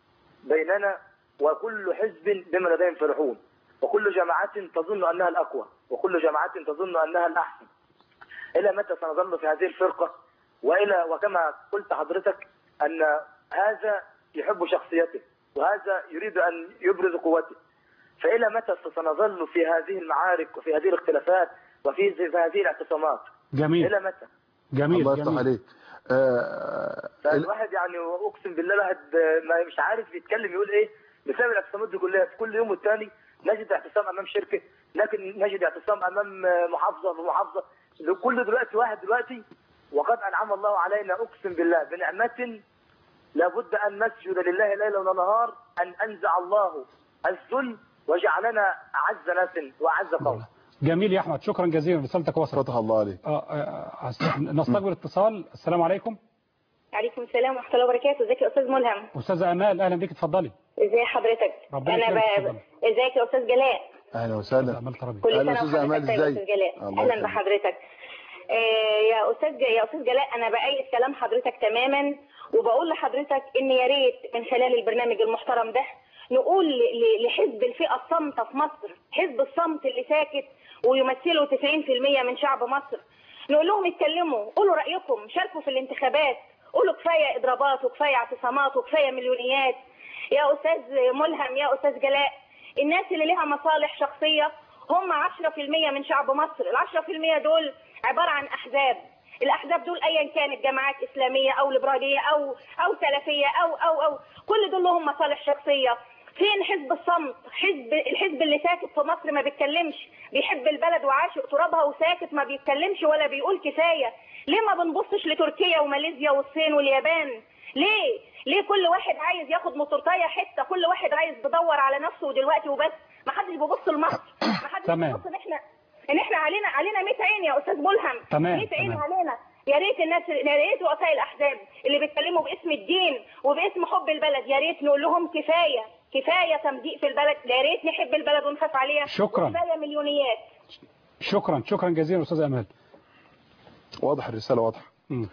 بيننا وكل حزب بما لديهم فرحون وكل جماعات تظن انها الاقوى وكل جماعات تظن انها الاحسن الى متى سنظل في هذه الفرقه والى وكما قلت حضرتك ان هذا يحب شخصيته وهذا يريد ان يبرز قوته فالى متى سنظل في هذه المعارك وفي هذه الاختلافات وفي في هذه الاعتصامات جميل الى متى جميل الله يفتح جميل عليك آه، فالواحد يعني اقسم بالله الواحد ما مش عارف يتكلم يقول ايه بسبب الاعتصامات دي كلها في كل يوم والتاني نجد اعتصام امام شركه لكن نجد اعتصام امام محافظه ومحافظه كل دلوقتي واحد دلوقتي وقد انعم الله علينا اقسم بالله بنعمه لابد ان نسجد لله ليلا ونهار ان انزع الله الذل وجعلنا اعز ناس واعز قوم جميل يا أحمد شكرا جزيلا رسالتك وصلت فتح الله عليك آه، آه، آه، نستقبل اتصال السلام عليكم عليكم السلام ورحمه الله وبركاته ازيك يا استاذ ملهم أستاذة أمال أهلا بيك اتفضلي ازي حضرتك ربنا انا يكرمك، ب... ازيك يا استاذ جلاء اهلا وسهلا أمال ترابي كل أهلا سنه أستاذة أمال، وحضرتك طيب يا إزيك؟ استاذ جلاء الله اهلا يخليك. بحضرتك آه، يا استاذ يا استاذ جلاء انا بايد كلام حضرتك تماما وبقول لحضرتك ان يا ريت من خلال البرنامج المحترم ده نقول ل- ل- لحزب الفئه الصامته في مصر حزب الصمت اللي ساكت ويمثله 90% من شعب مصر نقول لهم اتكلموا قولوا رايكم شاركوا في الانتخابات قولوا كفايه اضرابات وكفايه اعتصامات وكفايه مليونيات يا استاذ ملهم يا استاذ جلاء الناس اللي لها مصالح شخصيه هم 10% من شعب مصر ال 10% دول عباره عن احزاب الاحزاب دول ايا كانت جماعات اسلاميه او ليبراليه او او سلفيه او او او كل دول لهم مصالح شخصيه فين حزب الصمت حزب الحزب اللي ساكت في مصر ما بيتكلمش بيحب البلد وعاشق ترابها وساكت ما بيتكلمش ولا بيقول كفايه ليه ما بنبصش لتركيا وماليزيا والصين واليابان ليه ليه كل واحد عايز ياخد مطرطايه حته كل واحد عايز يدور على نفسه دلوقتي وبس ما حدش بيبص لمصر ما حدش تمام. بيبص ان احنا ان احنا علينا علينا 100 عين يا استاذ ملهم تمام، 100 عين تمام. علينا يا ريت الناس يا ريت رؤساء الاحزاب اللي بيتكلموا باسم الدين وباسم حب البلد يا ريت نقول لهم كفايه كفايه تمديق في البلد يا ريت نحب البلد ونخاف عليها شكراً. كفايه مليونيات شكرا شكرا جزيلا أستاذة أمال واضح الرسالة واضحة مم.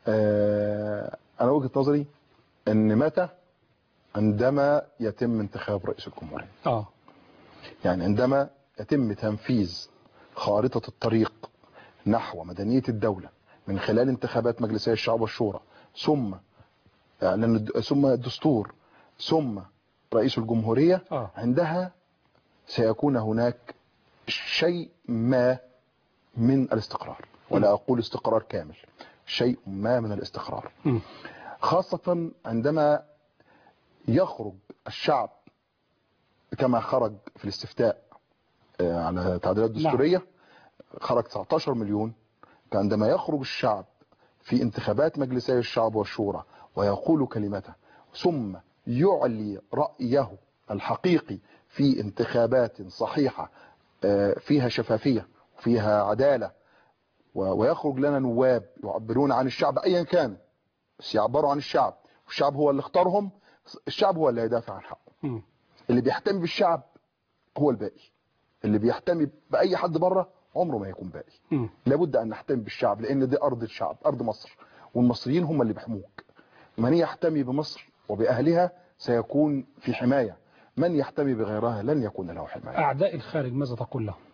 آه، أنا وجهة نظري أن متى عندما يتم انتخاب رئيس الجمهورية اه يعني عندما يتم تنفيذ خارطة الطريق نحو مدنية الدولة من خلال انتخابات مجلسي الشعب والشورى ثم إعلان الد- ثم الدستور ثم رئيس الجمهورية آه. عندها سيكون هناك شيء ما من الاستقرار ولا أقول استقرار كامل شيء ما من الاستقرار مم. خاصة عندما يخرج الشعب كما خرج في الاستفتاء آه، على التعديلات الدستورية خرج 19 مليون عندما يخرج الشعب في انتخابات مجلسي الشعب والشورى ويقول كلمته ثم يعلي رأيه الحقيقي في انتخابات صحيحة آه، فيها شفافية فيها عدالة و- ويخرج لنا نواب يعبرون عن الشعب ايا كان بس يعبروا عن الشعب والشعب هو اللي اختارهم الشعب هو اللي هيدافع عن حقه مم. اللي بيحتمي بالشعب هو الباقي اللي بيحتمي باي حد بره عمره ما هيكون باقي مم. لابد ان نحتمي بالشعب لان دي ارض الشعب ارض مصر والمصريين هم اللي بيحموك من يحتمي بمصر وباهلها سيكون في حمايه من يحتمي بغيرها لن يكون له حمايه أعداء الخارج ماذا تقول لهم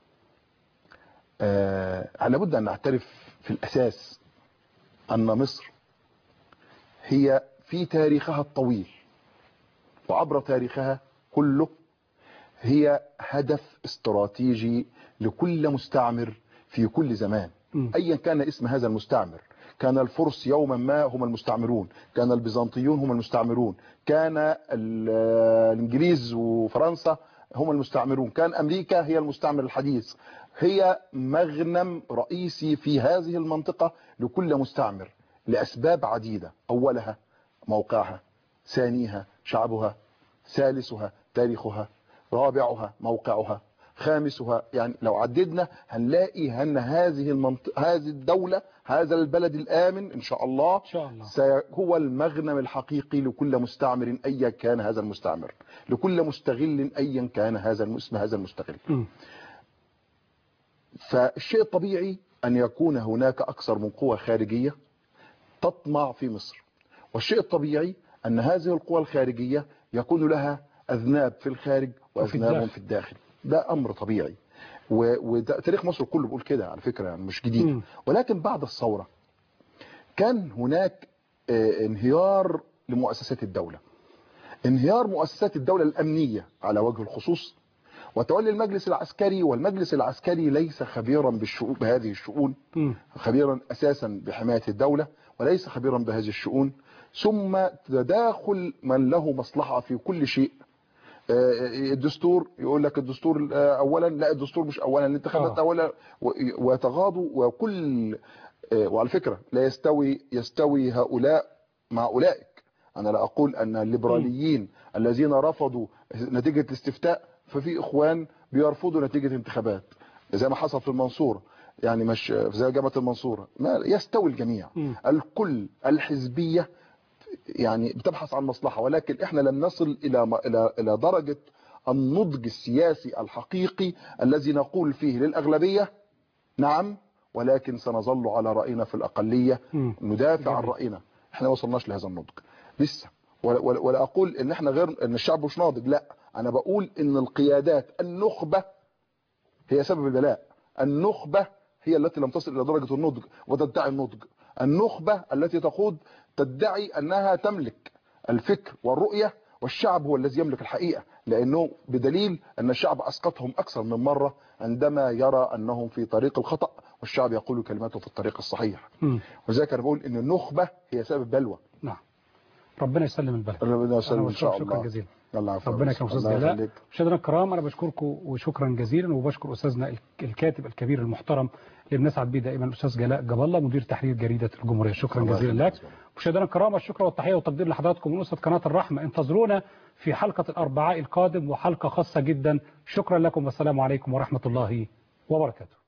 آه لابد أن نعترف في الأساس أن مصر هي في تاريخها الطويل وعبر تاريخها كله هي هدف استراتيجي لكل مستعمر في كل زمان مم. أيا كان اسم هذا المستعمر كان الفرس يوما ما هم المستعمرون كان البيزنطيون هم المستعمرون كان ال- الإنجليز وفرنسا هم المستعمرون كان أمريكا هي المستعمر الحديث هي مغنم رئيسي في هذه المنطقة لكل مستعمر لأسباب عديدة أولها موقعها ثانيها شعبها ثالثها تاريخها رابعها موقعها خامسها يعني لو عددنا هنلاقي ان هذه المنطقة هذه الدولة هذا البلد الآمن إن شاء الله, إن شاء الله. سي- هو المغنم الحقيقي لكل مستعمر أيا كان هذا المستعمر لكل مستغل أيا كان هذا الم- اسم هذا المستغل مم. فالشيء الطبيعي أن يكون هناك أكثر من قوة خارجية تطمع في مصر والشيء الطبيعي أن هذه القوى الخارجية يكون لها أذناب في الخارج وأذناب الداخل. في الداخل ده أمر طبيعي و- وده تاريخ مصر كله بيقول كده على فكرة يعني مش جديد مم. ولكن بعد الثورة كان هناك آه، انهيار لمؤسسات الدولة انهيار مؤسسات الدولة الأمنية على وجه الخصوص وتولي المجلس العسكري والمجلس العسكري ليس خبيرا بالشؤون بهذه الشؤون مم. خبيرا أساسا بحماية الدولة وليس خبيرا بهذه الشؤون ثم تداخل من له مصلحة في كل شيء آه، الدستور يقول لك الدستور آه، اولا لا الدستور مش اولا الانتخابات آه. اولا و- ويتغاضوا وكل آه، وعلى فكرة لا يستوي يستوي هؤلاء مع اولئك انا لا اقول ان الليبراليين الذين رفضوا نتيجة الاستفتاء ففي اخوان بيرفضوا نتيجة انتخابات زي ما حصل في المنصورة يعني مش زي جامعة المنصورة ما يستوي الجميع مم. الكل الحزبية يعني بتبحث عن مصلحة ولكن احنا لم نصل الى م- الى الى درجة النضج السياسي الحقيقي الذي نقول فيه للأغلبية نعم ولكن سنظل على رأينا في الأقلية مم. ندافع عن جميل. رأينا احنا ما وصلناش لهذا النضج لسه ولا, ولا, ولا أقول ان احنا غير ان الشعب مش ناضج لا انا بقول ان القيادات النخبة هي سبب البلاء النخبة هي التي لم تصل إلى درجة النضج وتدعي النضج النخبة التي تقود تدعي أنها تملك الفكر والرؤية والشعب هو الذي يملك الحقيقة لأنه بدليل أن الشعب أسقطهم أكثر من مرة عندما يرى أنهم في طريق الخطأ والشعب يقول كلماته في الطريق الصحيح مم. وذلك أنا بقول أن النخبة هي سبب بلوى نعم ربنا يسلم البلد ربنا يسلم أنا إن شاء بشكرك شكرا الله جزيلا الله يعافيك. ربنا يكرم استاذ الله جلاء يخليك. مشاهدينا الكرام انا بشكركم وشكرا جزيلا وبشكر استاذنا الكاتب الكبير المحترم اللي بنسعد بيه دائما الاستاذ جلاء جاب الله مدير تحرير جريده الجمهوريه شكرا الله جزيلا يخليك. لك مشاهدينا الكرام الشكر والتحيه والتقدير لحضراتكم من اسره قناه الرحمه انتظرونا في حلقه الاربعاء القادم وحلقه خاصه جدا شكرا لكم والسلام عليكم ورحمه الله وبركاته